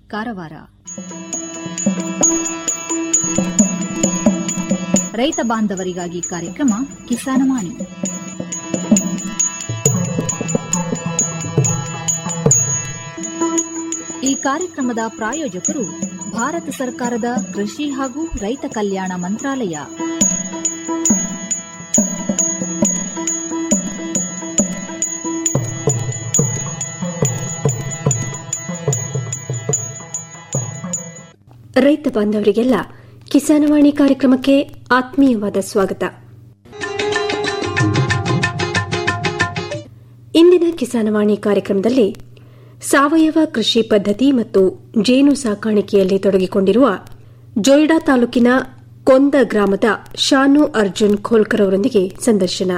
ಕಾರವಾರ ರೈತ ಬಾಂಧವರಿಗಾಗಿ ಕಾರ್ಯಕ್ರಮ ಕಿಸಾನವಾಣಿ ಈ ಕಾರ್ಯಕ್ರಮದ ಪ್ರಾಯೋಜಕರು ಭಾರತ ಸರ್ಕಾರದ ಕೃಷಿ ಹಾಗೂ ರೈತ ಕಲ್ಯಾಣ ಮಂತ್ರಾಲಯ ರೈತ ಬಾಂಧವರಿಗೆಲ್ಲ ಕಿಸಾನವಾಣಿ ಕಾರ್ಯಕ್ರಮಕ್ಕೆ ಆತ್ಮೀಯವಾದ ಸ್ವಾಗತ ಇಂದಿನ ಕಿಸಾನವಾಣಿ ಕಾರ್ಯಕ್ರಮದಲ್ಲಿ ಸಾವಯವ ಕೃಷಿ ಪದ್ಧತಿ ಮತ್ತು ಜೇನು ಸಾಕಾಣಿಕೆಯಲ್ಲಿ ತೊಡಗಿಕೊಂಡಿರುವ ಜೊಯ್ಡಾ ತಾಲೂಕಿನ ಕೊಂದ ಗ್ರಾಮದ ಶಾನು ಅರ್ಜುನ್ ಖೋಲ್ಕರ್ ಅವರೊಂದಿಗೆ ಸಂದರ್ಶನ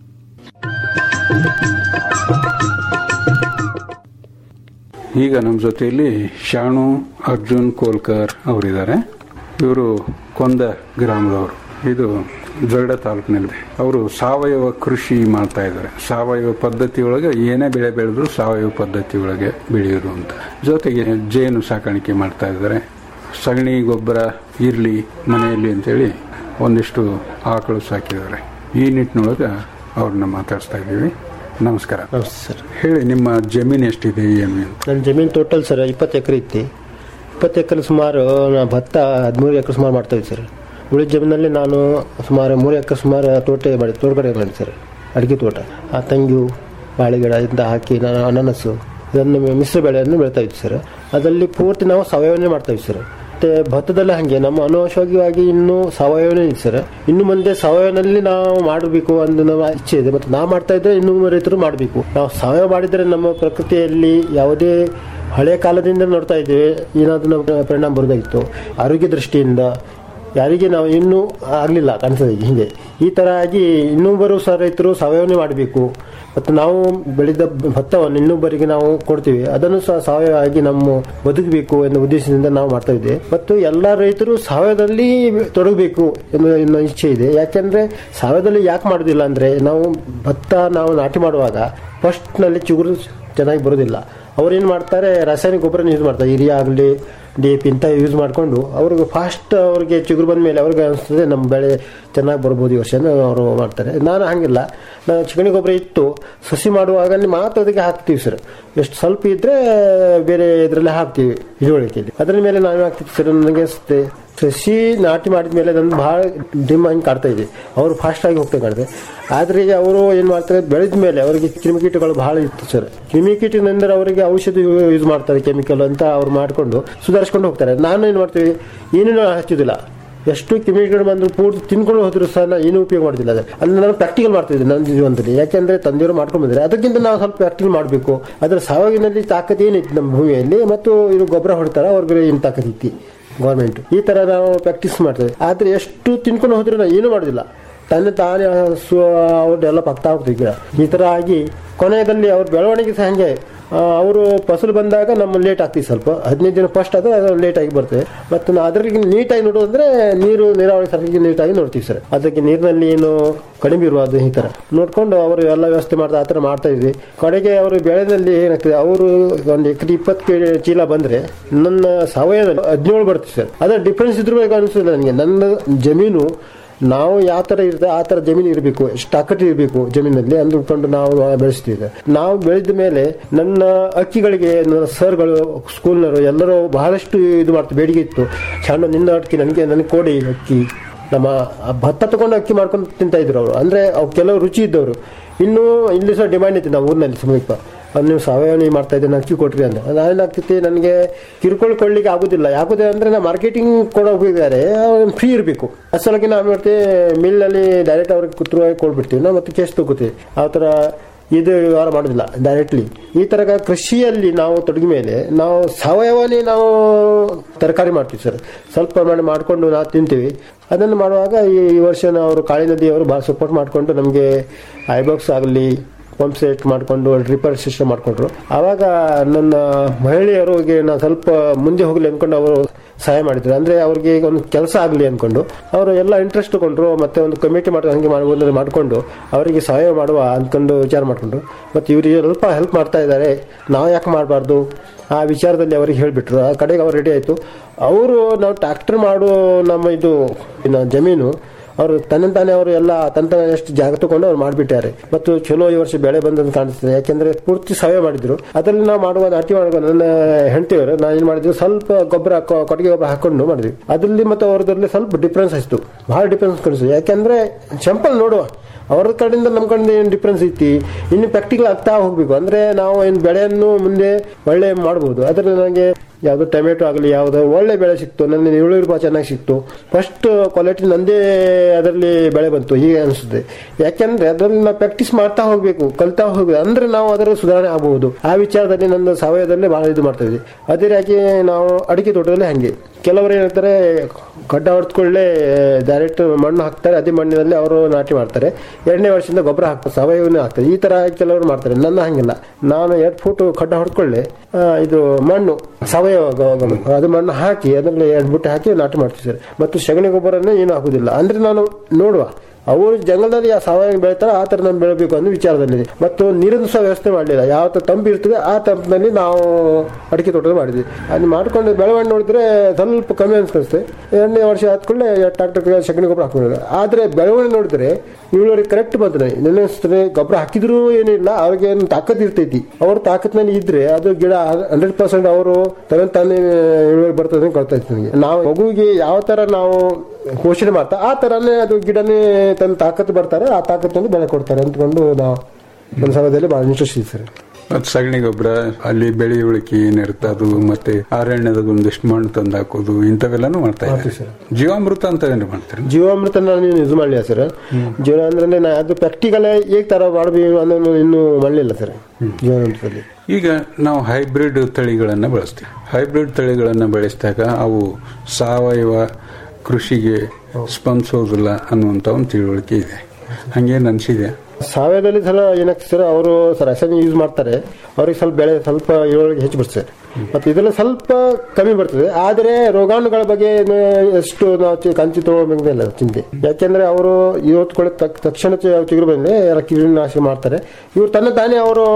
ಈಗ ನಮ್ಮ ಜೊತೆಯಲ್ಲಿ ಶಾಣು ಅರ್ಜುನ್ ಕೋಲ್ಕರ್ ಅವರಿದ್ದಾರೆ ಇವರು ಕೊಂದ ಗ್ರಾಮದವರು ಇದು ಜೊಯ್ಡ ತಾಲೂಕಿನಲ್ಲಿದೆ ಅವರು ಸಾವಯವ ಕೃಷಿ ಮಾಡ್ತಾ ಇದ್ದಾರೆ ಸಾವಯವ ಪದ್ಧತಿ ಒಳಗೆ ಏನೇ ಬೆಳೆ ಬೆಳೆದ್ರು ಸಾವಯವ ಪದ್ಧತಿ ಒಳಗೆ ಬೆಳೆಯೋದು ಅಂತ ಜೊತೆಗೆ ಜೇನು ಸಾಕಾಣಿಕೆ ಮಾಡ್ತಾ ಇದ್ದಾರೆ ಸಗಣಿ ಗೊಬ್ಬರ ಇರಲಿ ಮನೆಯಲ್ಲಿ ಅಂತೇಳಿ ಒಂದಿಷ್ಟು ಆಕಳು ಸಾಕಿದ್ದಾರೆ ಈ ನಿಟ್ಟಿನೊಳಗೆ ಅವ್ರನ್ನ ಮಾತಾಡಿಸ್ತಾ ಇದ್ದೀವಿ ನಮಸ್ಕಾರ ನಮಸ್ತೆ ಸರ್ ಹೇಳಿ ನಿಮ್ಮ ಜಮೀನು ಎಷ್ಟಿದೆ ಏನು ಅಂತ ನನ್ನ ಜಮೀನು ಟೋಟಲ್ ಸರ್ ಇಪ್ಪತ್ತು ಎಕರೆ ಇತ್ತು ಇಪ್ಪತ್ತು ಎಕರೆ ಸುಮಾರು ನಾ ಭತ್ತ ಹದಿಮೂರು ಎಕರೆ ಸುಮಾರು ಮಾಡ್ತಾ ಇದ್ದೆ ಸರ್ ಉಳಿದ ಜಮೀನಲ್ಲಿ ನಾನು ಸುಮಾರು ಮೂರು ಎಕರೆ ಸುಮಾರು ತೋಟ ಮಾಡಿ ತೋಟಗಾಡೆ ಮಾಡಿ ಸರ್ ಅಡಿಕೆ ತೋಟ ಆ ತಂಗು ಬಾಳೆಗಿಡ ಇಂದ ಹಾಕಿ ನಾನು ಅನಾನಸು ಇದನ್ನು ಮಿಶ್ರ ಬೆಳೆಯನ್ನು ಬೆಳಿತಾ ಇದ್ವಿ ಸರ್ ಅದರಲ್ಲಿ ಪೂರ್ತಿ ನಾವು ಸಾವಯವನ್ನೇ ಮಾಡ್ತಾ ಇದ್ವಿ ಸರ್ ಮತ್ತೆ ಭತ್ತದಲ್ಲಿ ಹಾಗೆ ನಮ್ಮ ಅನವಶ್ಯಕವಾಗಿ ಇನ್ನೂ ಸಾವಯವನೇ ಇದೆ ಸರ್ ಇನ್ನು ಮುಂದೆ ಸಾವಯವನಲ್ಲಿ ನಾವು ಮಾಡಬೇಕು ಅನ್ನೋ ನಮ್ಮ ಇಚ್ಛೆ ಇದೆ ಮತ್ತು ನಾವು ಮಾಡ್ತಾ ಇದ್ರೆ ಇನ್ನೂ ರೈತರು ಮಾಡಬೇಕು ನಾವು ಸಾವಯವ ಮಾಡಿದರೆ ನಮ್ಮ ಪ್ರಕೃತಿಯಲ್ಲಿ ಯಾವುದೇ ಹಳೆಯ ಕಾಲದಿಂದ ನೋಡ್ತಾ ಇದ್ದೇವೆ ಏನಾದರೂ ನಮ್ಮ ಪರಿಣಾಮ ಬರೋದಾಗಿತ್ತು ಆರೋಗ್ಯ ದೃಷ್ಟಿಯಿಂದ ಯಾರಿಗೆ ನಾವು ಇನ್ನೂ ಆಗಲಿಲ್ಲ ಕಾಣಿಸ್ತದೆ ಹೀಗೆ ಈ ಥರ ಆಗಿ ಇನ್ನೊಬ್ಬರು ಸಹ ರೈತರು ಸಾವಯವನೇ ಮಾಡಬೇಕು ಮತ್ತು ನಾವು ಬೆಳೆದ ಭತ್ತವನ್ನು ಇನ್ನೊಬ್ಬರಿಗೆ ನಾವು ಕೊಡ್ತೀವಿ ಅದನ್ನು ಸಹ ಸಾವಯವ ಆಗಿ ನಮ್ಮ ಬದುಕಬೇಕು ಎನ್ನುವ ಉದ್ದೇಶದಿಂದ ನಾವು ಮಾಡ್ತಾ ಇದ್ದೇವೆ ಮತ್ತು ಎಲ್ಲ ರೈತರು ಸಾವಯವದಲ್ಲಿ ತೊಡಗಬೇಕು ಎನ್ನುವ ಎನ್ನುವ ಇಚ್ಛೆ ಇದೆ ಯಾಕೆಂದ್ರೆ ಸಾವಯವದಲ್ಲಿ ಯಾಕೆ ಮಾಡೋದಿಲ್ಲ ಅಂದ್ರೆ ನಾವು ಭತ್ತ ನಾವು ನಾಟಿ ಮಾಡುವಾಗ ಫಸ್ಟ್ನಲ್ಲಿ ಚಿಗುರು ಚೆನ್ನಾಗಿ ಬರೋದಿಲ್ಲ ಅವ್ರು ಏನು ಮಾಡ್ತಾರೆ ರಾಸಾಯನಿಕ ಗೊಬ್ಬರನ ಯೂಸ್ ಮಾಡ್ತಾರೆ ಯೂರಿಯಾ ಆಗಲಿ ಡಿ ಎ ಪಿ ಇಂಥ ಯೂಸ್ ಮಾಡಿಕೊಂಡು ಅವ್ರಿಗೆ ಫಾಸ್ಟ್ ಅವ್ರಿಗೆ ಚಿಗುರು ಬಂದ ಮೇಲೆ ಅವ್ರಿಗೆ ಅನಿಸ್ತದೆ ನಮ್ಮ ಬೆಳೆ ಚೆನ್ನಾಗಿ ಬರ್ಬೋದು ಈ ವರ್ಷ ಅಂತ ಅವರು ಮಾಡ್ತಾರೆ ನಾನು ಹಂಗಿಲ್ಲ ನಾವು ಚಿಕಣಿ ಗೊಬ್ಬರ ಇತ್ತು ಸಸಿ ಮಾಡುವಾಗ ಮಾತ್ರ ಅದಕ್ಕೆ ಹಾಕ್ತೀವಿ ಸರ್ ಎಷ್ಟು ಸ್ವಲ್ಪ ಇದ್ರೆ ಬೇರೆ ಇದರಲ್ಲಿ ಹಾಕ್ತೀವಿ ಇಳುವಳಿಕೆಯಲ್ಲಿ ಅದರ ಮೇಲೆ ನಾವು ಹಾಕ್ತೀವಿ ಸರ್ ನನಗೆ ಅನಿಸುತ್ತೆ ಸಸಿ ನಾಟಿ ಮಾಡಿದ ಮೇಲೆ ಅದನ್ನು ಭಾಳ ಡಿಮ್ ಹಂಗೆ ಕಾಡ್ತಾ ಇದೆ ಅವರು ಫಾಸ್ಟ್ ಆಗಿ ಹೋಗ್ತಾ ಕಾಡಿದೆ ಆದರೆ ಅವರು ಏನು ಮಾಡ್ತಾರೆ ಬೆಳೆದ ಮೇಲೆ ಅವರಿಗೆ ಕ್ರಿಮಿಕೀಟಗಳು ಬಹಳ ಇತ್ತು ಸರ್ ಕ್ರಿಮಿಕೀಟದಿಂದ ಅವರಿಗೆ ಔಷಧಿ ಯೂಸ್ ಮಾಡ್ತಾರೆ ಕೆಮಿಕಲ್ ಅಂತ ಅವ್ರು ಮಾಡಿಕೊಂಡು ಸುಧಾರಿಸ್ಕೊಂಡು ಹೋಗ್ತಾರೆ ನಾನು ಏನು ಮಾಡ್ತೀವಿ ಏನೇನು ಹಚ್ಚೋದಿಲ್ಲ ಎಷ್ಟು ಕೆಮಿಕಲ್ ಬಂದ್ರು ಪೂರ್ತಿ ತಿನ್ಕೊಂಡು ಹೋದ್ರು ಸಹ ನಾನು ಏನೂ ಉಪಯೋಗ ಮಾಡೋದಿಲ್ಲ ಅದು ಅಲ್ಲಿ ನಾನು ಪ್ರಾಕ್ಟಿಕಲ್ ಮಾಡ್ತಿದ್ದೆ ನನ್ನ ಜೀವನದಲ್ಲಿ ಯಾಕೆಂದ್ರೆ ತಂದೆಯವರು ಮಾಡ್ಕೊಂಡು ಬಂದ್ರೆ ಅದಕ್ಕಿಂತ ನಾವು ಸ್ವಲ್ಪ ಪ್ರಾಕ್ಟಿಕಲ್ ಮಾಡಬೇಕು ಅದರ ಸಾವಾಗಿನಲ್ಲಿ ತಾಕತ್ ಏನಿತ್ತು ನಮ್ಮ ಭೂಮಿಯಲ್ಲಿ ಮತ್ತು ಇದು ಗೊಬ್ಬರ ಹೊಡ್ತಾರ ಅವ್ರಿಗೆ ಏನು ತಾಕತ್ ಇತ್ತು ಗೌರ್ಮೆಂಟ್ ಈ ತರ ನಾವು ಪ್ರಾಕ್ಟೀಸ್ ಮಾಡ್ತೇವೆ ಆದ್ರೆ ಎಷ್ಟು ತಿನ್ಕೊಂಡು ಹೋದ್ರೆ ನಾವು ಏನು ಮಾಡೋದಿಲ್ಲ ತನ್ನ ತಾನೇ ಹಸು ಅವ್ರು ಡೆವಲಪ್ ಆಗ್ತಾ ಹೋಗ್ತದೆ ಗಿಡ ಈ ತರ ಆಗಿ ಕೊನೆಯಲ್ಲಿ ಅವ್ರ ಬೆಳವಣಿಗೆ ಸಹ ಹಂಗೆ ಅವರು ಫಸಲು ಬಂದಾಗ ನಮ್ಮ ಲೇಟ್ ಆಗ್ತೀವಿ ಸ್ವಲ್ಪ ಹದಿನೈದು ದಿನ ಫಸ್ಟ್ ಆದ್ರೆ ಅದು ಲೇಟ್ ಆಗಿ ಬರ್ತದೆ ಮತ್ತು ನಾವು ಅದ್ರಿಗೆ ನೀಟಾಗಿ ನೋಡೋದಂದ್ರೆ ನೀರು ನೀರಾವರಿ ಸರಿಗೆ ನೀಟಾಗಿ ನೋಡ್ತೀವಿ ಸರ್ ಅದಕ್ಕೆ ನೀರಿನಲ್ಲಿ ಏನು ಕಡಿಮೆ ಇರುವುದು ಈ ತರ ನೋಡ್ಕೊಂಡು ಅವರು ಎಲ್ಲ ವ್ಯವಸ್ಥೆ ಮಾಡ್ತಾ ಆ ಥರ ಮಾಡ್ತಾ ಇದ್ವಿ ಕಡೆಗೆ ಅವರು ಬೆಳೆದಲ್ಲಿ ಏನಾಗ್ತದೆ ಅವರು ಒಂದು ಎಕರೆ ಇಪ್ಪತ್ತು ಕೆಜಿ ಚೀಲ ಬಂದ್ರೆ ನನ್ನ ಸಾವಯವ ಹದಿನೇಳು ಬರ್ತೀವಿ ಸರ್ ಅದರ ಡಿಫ್ರೆನ್ಸ್ ಇದ್ರ ಬಗ್ಗೆ ಅನಿಸ್ತದೆ ನನಗೆ ನನ್ನ ಜಮೀನು ನಾವು ಯಾವ ತರ ಇರುತ್ತೆ ಆ ತರ ಜಮೀನು ಇರಬೇಕು ಎಷ್ಟು ತಾಕತ್ತು ಇರಬೇಕು ಜಮೀನಲ್ಲಿ ಅಂದುಕೊಂಡು ನಾವು ಬೆಳೆಸ್ತೀವಿ ನಾವು ಬೆಳೆದ ಮೇಲೆ ನನ್ನ ಅಕ್ಕಿಗಳಿಗೆ ನನ್ನ ಸರ್ಗಳು ಸ್ಕೂಲ್ನವರು ಎಲ್ಲರೂ ಬಹಳಷ್ಟು ಇದು ಮಾಡ್ತಾರೆ ಬೇಡಿಕೆ ಇತ್ತು ಚಂದ ನಿನ್ನ ಅಕ್ಕಿ ನನಗೆ ನನಗೆ ಕೊಡಿ ಅಕ್ಕಿ ನಮ್ಮ ಭತ್ತ ತಗೊಂಡು ಅಕ್ಕಿ ಮಾಡ್ಕೊಂಡು ತಿಂತಾ ಇದ್ರು ಅವರು ಅಂದ್ರೆ ಅವು ಕೆಲವು ರುಚಿ ಇದ್ದವರು ಇನ್ನು ಇಲ್ಲಿ ಸಹ ಡಿಮ್ಯಾಂಡ್ ಇತ್ತು ನಾವು ಊರಿನಲ್ಲಿ ಸಮೀಪ ಅದು ನೀವು ಸಾವಯವ ನೀವು ಮಾಡ್ತಾ ಇದ್ದೀನಿ ಅಕ್ಕಿ ಕೊಟ್ರಿ ಅಂತ ಅದೇನಾಗ್ತೈತಿ ನನಗೆ ಕಿರುಕೊಳ್ಳಿ ಕೊಳ್ಳಿಕ್ಕೆ ಆಗುದಿಲ್ಲ ಯಾಕುದೇ ಅಂದ್ರೆ ನಾ ಮಾರ್ಕೆಟಿಂಗ್ ಕೊಡೋ ಹೋಗಿದ್ದಾರೆ ಫ್ರೀ ಇರಬೇಕು ಅಸಲಕ್ಕೆ ನಾವು ಮಾಡ್ತೀವಿ ಮಿಲ್ನಲ್ಲಿ ಡೈರೆಕ್ಟ್ ಅವ್ರಿಗೆ ಕುತ್ತರವಾಗಿ ಕೊಡ್ಬಿಡ್ತೀವಿ ನಾವು ಮತ್ತೆ ಕೇಸ್ ತಗೋತೀವಿ ಆ ಥರ ಇದು ವ್ಯವಹಾರ ಮಾಡೋದಿಲ್ಲ ಡೈರೆಕ್ಟ್ಲಿ ಈ ತರ ಕೃಷಿಯಲ್ಲಿ ನಾವು ತೊಡಗಿ ಮೇಲೆ ನಾವು ಸಾವಯವನೇ ನಾವು ತರಕಾರಿ ಮಾಡ್ತೀವಿ ಸರ್ ಸ್ವಲ್ಪ ಪ್ರಮಾಣ ಮಾಡಿಕೊಂಡು ನಾವು ತಿಂತೀವಿ ಅದನ್ನು ಮಾಡುವಾಗ ಈ ವರ್ಷ ಅವರು ಕಾಳಿ ನದಿಯವರು ಭಾಳ ಸಪೋರ್ಟ್ ಮಾಡಿಕೊಂಡು ನಮಗೆ ಐಬಾಕ್ಸ್ ಆಗಲಿ ಪಂಪ್ ಸೆಟ್ ಮಾಡಿಕೊಂಡು ಡ್ರಿಪರ್ ಸಿಸ್ಟಮ್ ಮಾಡ್ಕೊಂಡ್ರು ಆವಾಗ ನನ್ನ ಮಹಿಳೆಯರಿಗೆ ನಾನು ಸ್ವಲ್ಪ ಮುಂದೆ ಹೋಗ್ಲಿ ಅನ್ಕೊಂಡು ಅವರು ಸಹಾಯ ಮಾಡಿದ್ರು ಅಂದ್ರೆ ಅವ್ರಿಗೆ ಈಗ ಒಂದು ಕೆಲಸ ಆಗಲಿ ಅನ್ಕೊಂಡು ಅವರು ಎಲ್ಲ ಇಂಟ್ರೆಸ್ಟ್ ತಗೊಂಡ್ರು ಮತ್ತೆ ಒಂದು ಕಮಿಟಿ ಮಾಡಿ ಹಂಗೆ ಮಾಡಿ ಮಾಡಿಕೊಂಡು ಅವರಿಗೆ ಸಹಾಯ ಮಾಡುವ ಅನ್ಕೊಂಡು ವಿಚಾರ ಮಾಡಿಕೊಂಡು ಮತ್ತು ಇವರಿಗೆ ಸ್ವಲ್ಪ ಹೆಲ್ಪ್ ಮಾಡ್ತಾ ಇದ್ದಾರೆ ನಾವು ಯಾಕೆ ಮಾಡಬಾರ್ದು ಆ ವಿಚಾರದಲ್ಲಿ ಅವರಿಗೆ ಹೇಳಿಬಿಟ್ರು ಆ ಕಡೆಗೆ ಅವ್ರು ರೆಡಿ ಆಯಿತು ಅವರು ನಾವು ಟ್ರ್ಯಾಕ್ಟರ್ ಮಾಡೋ ನಮ್ಮ ಇದು ಇನ್ನು ಜಮೀನು ಅವರು ತನ್ನಂತಾನೆ ಅವರು ಎಲ್ಲ ತನ್ನ ಎಷ್ಟು ಜಾಗ ತಗೊಂಡು ಅವ್ರು ಮಾಡಿಬಿಟ್ಟಾರೆ ಮತ್ತು ಚಲೋ ಈ ವರ್ಷ ಬೆಳೆ ಬಂದಂತ ಕಾಣಿಸ್ತದೆ ಯಾಕೆಂದ್ರೆ ಪೂರ್ತಿ ಸಹಾಯ ಮಾಡಿದ್ರು ಅದರಲ್ಲಿ ನಾವು ಮಾಡುವ ನಾಟಿ ಮಾಡುವ ನನ್ನ ಹೆಂಡತಿಯವರು ನಾನು ಏನ್ ಮಾಡಿದ್ವಿ ಸ್ವಲ್ಪ ಗೊಬ್ಬರ ಕೊಟ್ಟಿಗೆ ಗೊಬ್ಬರ ಹಾಕೊಂಡು ಮಾಡಿದ್ವಿ ಅದರಲ್ಲಿ ಮತ್ತು ಅವ್ರದ್ರಲ್ಲಿ ಸ್ವಲ್ಪ ಡಿಫ್ರೆನ್ಸ್ ಆಯ್ತು ಬಹಳ ಡಿಫ್ರೆನ್ಸ್ ಕಾಣಿಸ್ತು ಯಾಕೆಂದ್ರೆ ಸಿಂಪಲ್ ನೋಡುವ ಅವ್ರ ಕಡೆಯಿಂದ ನಮ್ಮ ಕಡೆಯಿಂದ ಏನು ಡಿಫ್ರೆನ್ಸ್ ಐತಿ ಇನ್ನು ಪ್ರಾಕ್ಟಿಕಲ್ ಆಗ್ತಾ ಹೋಗ್ಬೇಕು ಅಂದ್ರೆ ನಾವು ಏನು ಬೆಳೆಯನ್ನು ಮುಂದೆ ಒಳ್ಳೆ ಮಾಡ್ಬೋದು ಅದರಲ್ಲಿ ನನಗೆ ಯಾವುದು ಟೊಮೆಟೊ ಆಗಲಿ ಯಾವುದು ಒಳ್ಳೆ ಬೆಳೆ ಸಿಕ್ತು ನನ್ನ ಇಳುವರಿ ಭಾಳ ಚೆನ್ನಾಗಿ ಸಿಕ್ತು ಫಸ್ಟ್ ಕ್ವಾಲಿಟಿ ನಂದೇ ಅದರಲ್ಲಿ ಬೆಳೆ ಬಂತು ಹೀಗೆ ಅನಿಸುತ್ತೆ ಯಾಕೆಂದ್ರೆ ಅದರಲ್ಲಿ ನಾವು ಪ್ರಾಕ್ಟೀಸ್ ಮಾಡ್ತಾ ಹೋಗ್ಬೇಕು ಕಲ್ತಾ ಹೋಗ್ಬೇಕು ಅಂದ್ರೆ ನಾವು ಅದರ ಸುಧಾರಣೆ ಆಗಬಹುದು ಆ ವಿಚಾರದಲ್ಲಿ ನನ್ನ ಸಾವಯವದಲ್ಲಿ ಬಹಳ ಇದು ಮಾಡ್ತಾ ಇದ್ವಿ ಅದೇ ರೀತಿ ನಾವು ಅಡಿಕೆ ತೋಟದಲ್ಲಿ ಹಂಗೆ ಕೆಲವರು ಏನ್ ಹೇಳ್ತಾರೆ ಗಡ್ಡ ಹೊಡೆದ್ಕೊಳ್ಳೆ ಡೈರೆಕ್ಟ್ ಮಣ್ಣು ಹಾಕ್ತಾರೆ ಅದೇ ಮಣ್ಣಿನಲ್ಲಿ ಅವರು ನಾಟಿ ಮಾಡ್ತಾರೆ ಎರಡನೇ ವರ್ಷದಿಂದ ಗೊಬ್ಬರ ಹಾಕ್ತಾರೆ ಸಾವಯವನ್ನೇ ಹಾಕ್ತಾರೆ ಈ ತರ ಕೆಲವರು ಮಾಡ್ತಾರೆ ನನ್ನ ಹಂಗಿಲ್ಲ ನಾನು ಎರಡು ಫೂಟ್ ಖಡ್ಡ ಹೊಡ್ಕೊಳ್ಳೆ ಆ, ಇದು ಮಣ್ಣು ಸಾವಯವ ಗೊ- ಗೊಬ್ಬರ. ಅದು ಮಣ್ಣು ಹಾಕಿ ಅದರಲ್ಲಿ ಎರಡು ಬುಟ್ಟಿ ಹಾಕಿ ನಾಟಿ ಮಾಡ್ತೀವಿ ಸರ್ ಮತ್ತು ಸಗಣಿ ಗೊಬ್ಬರನೇ ಏನು ಹಾಕುದಿಲ್ಲ ಅಂದ್ರೆ ನಾನು ನೋಡುವ ಅವರು ಜಂಗಲದಲ್ಲಿ ಯಾವ ಸಾವಯವ ಬೆಳಿತಾರೆ ಆ ತರ ನಾನು ಬೆಳಬೇಕು ಅನ್ನೋ ವಿಚಾರದಲ್ಲಿ ಮತ್ತು ನೀರಿನ ಸಹ ವ್ಯವಸ್ಥೆ ಮಾಡಲಿಲ್ಲ ಯಾವ ತರ ತಂಪು ಇರ್ತದೆ ಆ ತಂಪಿನಲ್ಲಿ ನಾವು ಅಡಿಕೆ ತೋಟದಲ್ಲಿ ಮಾಡಿದ್ವಿ ಅದು ಮಾಡ್ಕೊಂಡು ಬೆಳವಣಿಗೆ ನೋಡಿದ್ರೆ ಸ್ವಲ್ಪ ಕಮ್ಮಿ ಅನ್ಸ್ಕೊಳ್ತೆ ಎರಡನೇ ವರ್ಷ ಆದ್ಕೊಳ್ಳೆ ಟ್ರಾಕ್ಟರ್ ಸಗಣಿ ಗೊಬ್ಬರ ಹಾಕೊಂಡಿಲ್ಲ ಆದ್ರೆ ಬೆಳವಣಿಗೆ ನೋಡಿದ್ರೆ ಇಳುವರಿ ಕರೆಕ್ಟ್ ಬಂದ್ರೆ ನೆನೆಸ್ತದೆ ಗೊಬ್ಬರ ಹಾಕಿದ್ರು ಏನಿಲ್ಲ ಅವ್ರಿಗೆ ಏನು ತಾಕತ್ ಇರ್ತೈತಿ ಅವ್ರ ತಾಕತ್ನಲ್ಲಿ ಇದ್ರೆ ಅದು ಗಿಡ ಹಂಡ್ರೆಡ್ ಪರ್ಸೆಂಟ್ ಅವರು ತನ್ನ ತಾನೇ ಇಳುವರಿ ಬರ್ತದೆ ಅಂತ ಗೊತ್ತಾಯ್ತು ನನಗೆ ನಾವು ಮಗುವಿಗೆ ಯಾವ ತರ ನಾವು ಪೋಷಣೆ ಮಾಡ್ತಾ ಆ ತರನೇ ಅದು ಗಿಡನೇ ತನ್ನ ತಾಕತ್ತು ಬರ್ತಾರೆ ಆ ತಾಕತ್ತನ್ನು ಬೆಳೆ ಕೊಡ್ತಾರೆ ಅಂದ್ಕೊಂಡು ನಾವು ನಮ್ಮ ಸಮಯದಲ್ಲಿ ಬಹಳ ಇಂಟ್ರೆಸ್ಟ್ ಇದೆ ಸರ್ ಮತ್ ಸಗಣಿ ಗೊಬ್ಬರ ಅಲ್ಲಿ ಬೆಳೆ ಉಳಿಕೆ ಏನಿರುತ್ತೆ ಅದು ಮತ್ತೆ ಅರಣ್ಯದ ಒಂದಿಷ್ಟು ಮಣ್ಣು ತಂದು ಹಾಕೋದು ಇಂಥವೆಲ್ಲಾನು ಮಾಡ್ತಾ ಇದ್ದಾರೆ ಜೀವಾಮೃತ ಅಂತ ಏನ್ರಿ ಮಾಡ್ತಾರೆ ಜೀವಾಮೃತ ನಾನು ಇದು ಮಾಡಲಿಲ್ಲ ಸರ್ ಜೀವ ಅಂದ್ರೆ ನಾ ಅದು ಪ್ರಾಕ್ಟಿಕಲ್ ಹೇಗೆ ತರ ಮಾಡಬೇಕು ಅನ್ನೋದು ಇನ್ನೂ ಮಾಡಲಿಲ್ಲ ಸರ್ ಜೀವಾಮೃತದಲ್ಲಿ ಈಗ ನಾವು ಹೈಬ್ರಿಡ್ ತಳಿಗಳನ್ನ ಬಳಸ್ತೀವಿ ಹೈಬ್ರಿಡ್ ತಳಿಗಳನ್ನ ಬೆಳೆಸಿದಾಗ ಅವು ಸಾವಯವ ಕೃಷಿಗೆ ಸ್ಪಂದಿಸೋದಿಲ್ಲ ಅನ್ನುವಂತ ಒಂದು ತಿಳುವಳಿಕೆ ಇದೆ ಹಂಗೇನು ಅನ್ಸಿದೆ ಸಾವಯವದಲ್ಲಿ ಸಲ ಏನಾಗ್ತದೆ ಸರ್ ಅವರು ರಾಸಾಯನಿಕ ಯೂಸ್ ಮಾಡ್ತಾರೆ ಅವ್ರಿಗೆ ಸ್ವಲ್ಪ ಬೆಳೆ ಸ್ವಲ್ಪ ಇಳುವರಿಗೆ ಹೆಚ್ಚು ಬರ್ತದೆ ಮತ್ತೆ ಇದರಲ್ಲಿ ಸ್ವಲ್ಪ ಕಮ್ಮಿ ಬರ್ತದೆ ಆದರೆ ರೋಗಾಣುಗಳ ಬಗ್ಗೆ ಏನು ಎಷ್ಟು ನಾವು ಚಿ- ಕಂಚಿ ತಗೋಬೇಕಿಲ್ಲ ಚಿಂತೆ ಯಾಕೆಂದ್ರೆ ಅವರು ಇವತ್ತು ಕೂಡ ತಕ್- ತಕ್ಷಣ ಚಿ- ಚಿಗುರು ಬಂದ್ರೆ ಎಲ್ಲ ಕೀಟನಾಶಕ ಮಾಡ್ತಾರೆ ಇವ್ರು ತನ್ನ ತಾನೇ ಅವರು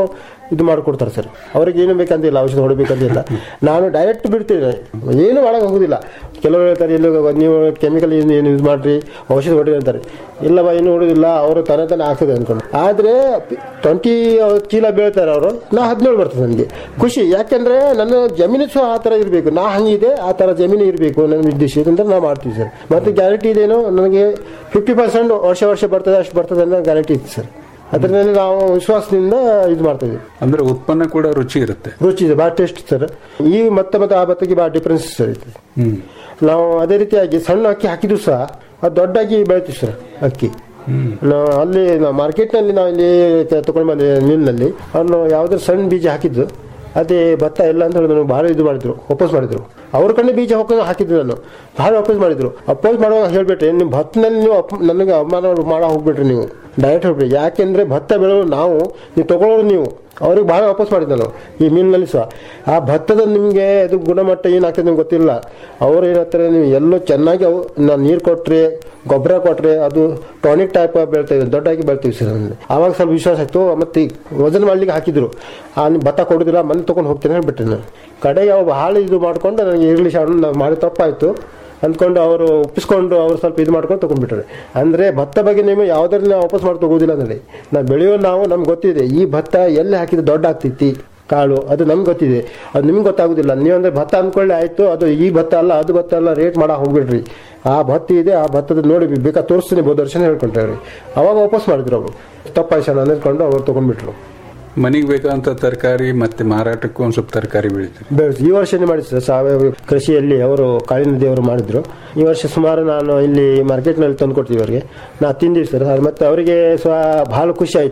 ಇದು ಮಾಡಿಕೊಡ್ತಾರೆ ಸರ್ ಅವ್ರಿಗೆ ಏನು ಬೇಕಂತಿಲ್ಲ ಔಷಧ ಹೊಡಬೇಕಂತಿಲ್ಲ ನಾನು ಡೈರೆಕ್ಟ್ ಬಿಡ್ತೀನಿ ಏನು ಒಳಗೆ ಹೋಗುದಿಲ್ಲ ಕೆಲವರು ಹೇಳ್ತಾರೆ ಇಲ್ಲ ನೀವು ಕೆಮಿಕಲ್ ಏನು ಏನು ಯೂಸ್ ಮಾಡ್ರಿ ಔಷಧ ಹೊಡಿ ಅಂತಾರೆ ಇಲ್ಲವ ಏನು ಹೊಡೋದಿಲ್ಲ ಅವರು ತನ್ನ ತಾನೇ ಆಗ್ತದೆ ಅನ್ಕೊಂಡು ಆದ್ರೆ ಟ್ವೆಂಟಿ ಚೀಲ ಬೀಳ್ತಾರೆ ಅವರು ನಾ ಹದಿನೇಳು ಬರ್ತದೆ ನನಗೆ ಖುಷಿ ಯಾಕೆಂದ್ರೆ ನನ್ನ ಜಮೀನು ಸಹ ಆ ತರ ಇರಬೇಕು ನಾ ಹಂಗಿದೆ ಆ ತರ ಜಮೀನು ಇರಬೇಕು ನನ್ನ ಉದ್ದೇಶ ಅಂತ ನಾವು ಮಾಡ್ತೀವಿ ಸರ್ ಮತ್ತೆ ಗ್ಯಾರಂಟಿ ಇದೇನು ನನಗೆ ಫಿಫ್ಟಿ ಪರ್ಸೆಂಟ್ ವರ್ಷ ವರ್ಷ ಬರ್ತದೆ ಅಷ್ಟು ಬರ್ತದೆ ಅನ್ನೋ ಗ್ಯಾರಂಟಿ ಇತ್ತು ಸರ್ ಅದರಲ್ಲಿ ನಾವು ವಿಶ್ವಾಸದಿಂದ ಇದು ಮಾಡ್ತೀವಿ ಅಂದ್ರೆ ಉತ್ಪನ್ನ ಕೂಡ ರುಚಿ ಇರುತ್ತೆ ರುಚಿ ಇದೆ ಭಾಳ ಟೇಸ್ಟ್ ಸರ್ ಈ ಮತ್ತೆ ಮತ್ತೆ ಆ ಭತ್ತಕ್ಕೆ ಭಾಳ ಡಿಫ್ರೆನ್ಸ್ ಸರ್ ಐತೆ ಹ್ಮ್ ನಾವು ಅದೇ ರೀತಿಯಾಗಿ ಸಣ್ಣ ಅಕ್ಕಿ ಹಾಕಿದ್ರು ಸಹ ಅದು ದೊಡ್ಡ ಅಕ್ಕಿ ಬೆಳಿತೀವಿ ಸರ್ ಅಕ್ಕಿ ನಾವು ಅಲ್ಲಿ ನಾವು ಮಾರ್ಕೆಟ್ನಲ್ಲಿ ನಾವು ಇಲ್ಲಿ ತಗೊಂಡು ಬಂದ ಮಿಲ್ನಲ್ಲಿ ಅವ್ರು ಯಾವುದೇ ಸಣ್ಣ ಬೀಜ ಹಾಕಿದ್ದು ಅದೇ ಭತ್ತ ಇಲ್ಲ ಅಂತ ಹೇಳಿ ನನಗೆ ಭಾಳ ಇದು ಮಾಡಿದ್ರು ವಾಪಸ್ ಮಾಡಿದ್ರು ಅವ್ರ ಕಡೆ ಬೀಜ ಹೋಗಿ ಹಾಕಿದ್ರು ನಾನು ಭಾಳ ವಾಪಸ್ ಮಾಡಿದ್ರು ಅಪೋಸ್ ಮಾಡುವಾಗ ಹೇಳ್ಬಿಟ್ರೆ ನಿಮ್ಮ ಭತ್ತನಲ್ಲಿ ನೀವು ಅಪ್ ನನಗೆ ಅವಮಾನ ಮಾಡೋ ಹೋಗ್ಬಿಟ್ರಿ ನೀವು ಡೈರೆಕ್ಟ್ ಹೋಗ್ಬಿಟ್ರಿ ಯಾಕೆಂದ್ರೆ ಭತ್ತ ಬೆಳೆಯೋರು ನಾವು ನೀವು ತಗೊಳ್ಳೋರು ನೀವು ಅವ್ರಿಗೆ ಭಾಳ ವಾಪಸ್ ಮಾಡಿದ್ದೆ ನಾನು ಈ ಮೀನಿನಲ್ಲಿ ಸಹ ಆ ಭತ್ತದ ನಿಮಗೆ ಅದು ಗುಣಮಟ್ಟ ಏನಾಗ್ತದೆ ನಿಮ್ಗೆ ಗೊತ್ತಿಲ್ಲ ಅವ್ರು ಏನಂತಾರೆ ನೀವು ಎಲ್ಲೋ ಚೆನ್ನಾಗಿ ಅವು ನಾನು ನೀರು ಕೊಟ್ರೆ ಗೊಬ್ಬರ ಕೊಟ್ರೆ ಅದು ಟಾನಿಕ್ ಟೈಪ್ ಬೆಳ್ತಾ ಇದೆ ದೊಡ್ಡಾಗಿ ಬೆಳ್ತೀವಿ ಸರ್ ನನ್ನಲ್ಲಿ. ಆವಾಗ ಸ್ವಲ್ಪ ವಿಶ್ವಾಸ ಆಯ್ತು ಮತ್ತೆ ಈ ವಜನ್ ಮಾಡ್ಲಿಕ್ಕೆ ಹಾಕಿದ್ರು ಆ ನೀವು ಭತ್ತ ಕೊಡುದಿಲ್ಲ ಮನೆ ತಗೊಂಡು ಹೋಗ್ತೇನೆ ಹೇಳ್ಬಿಟ್ಟೆ ನಾನು ಕಡೆಗೆ ಅವು ಭಾಳ ಇದು ಮಾಡ್ಕೊಂಡು ನನಗೆ ಇರ್ಲಿ ಶಾಣು ನಾವು ಮಾಡಿ ತಪ್ಪಾಯ್ತು ಅಂದ್ಕೊಂಡು ಅವರು ಒಪ್ಪಿಸ್ಕೊಂಡು ಅವ್ರು ಸ್ವಲ್ಪ ಇದು ಮಾಡ್ಕೊಂಡು ತಗೊಂಡ್ಬಿಟ್ರೆ ಅಂದ್ರೆ ಭತ್ತ ಬಗ್ಗೆ ನೀವು ಯಾವ್ದಾದ್ರು ನಾವು ವಾಪಸ್ ಮಾಡಿ ತಗೋದಿಲ್ಲ ನೋಡಿ ನಾವು ಬೆಳೆಯೋ ನಾವು ನಮ್ಗೆ ಗೊತ್ತಿದೆ ಈ ಭತ್ತ ಎಲ್ಲಿ ಹಾಕಿದ್ರೆ ದೊಡ್ಡ ಆಗ್ತೈತಿ ಕಾಳು ಅದು ನಮ್ಗೆ ಗೊತ್ತಿದೆ ಅದು ನಿಮ್ಗೆ ಗೊತ್ತಾಗುದಿಲ್ಲ ನೀವಂದ್ರೆ ಭತ್ತ ಅಂದ್ಕೊಳ್ಳಿ ಆಯ್ತು ಅದು ಈ ಭತ್ತ ಅಲ್ಲ ಅದು ಭತ್ತ ಅಲ್ಲ ರೇಟ್ ಮಾಡಕ್ ಹೋಗ್ಬಿಡ್ರಿ ಆ ಭತ್ತ ಇದೆ ಆ ಭತ್ತದ ನೋಡಿ ಬೇಕಾ ತೋರಿಸ್ತೀನಿ ಬೋದು ವರ್ಷ ಹೇಳ್ಕೊಂಡ್ರೆ ಅವ್ರಿಗೆ ಅವಾಗ ವಾಪಸ್ ಮಾಡಿದ್ರು ಅವರು ತಪ್ಪಾಯ್ಸಣ ಅಂದ್ಕೊಂಡು ಅವ್ರು ತಗೊಂಡ್ಬಿಟ್ರು ಮನೆಗೆ ಬೇಕಾದಂತ ತರಕಾರಿ ಮತ್ತೆ ಮಾರಾಟಕ್ಕೂ ಒಂದ್ ಸ್ವಲ್ಪ ತರಕಾರಿ ಬೆಳಿತೀರಿ ಬೆಳೆಸಿ ಈ ವರ್ಷನೇ ಮಾಡಿದ್ರು ಸರ್ ಸಾವಯವ ಕೃಷಿಯಲ್ಲಿ ಅವರು ಕಾಳಿನ ದೇವರು ಮಾಡಿದ್ರು ಈ ವರ್ಷ ಸುಮಾರು ನಾನು ಇಲ್ಲಿ ಮಾರ್ಕೆಟ್ನಲ್ಲಿ ತಂದು ಕೊಡ್ತೀವಿ ಅವರಿಗೆ ನಾ ತಿಂದಿವಿ ಸರ್ ಅದು ಮತ್ತೆ ಅವರಿಗೆ ಸ್ವ ಭಾಳ ಖುಷಿ ಆಯಿತು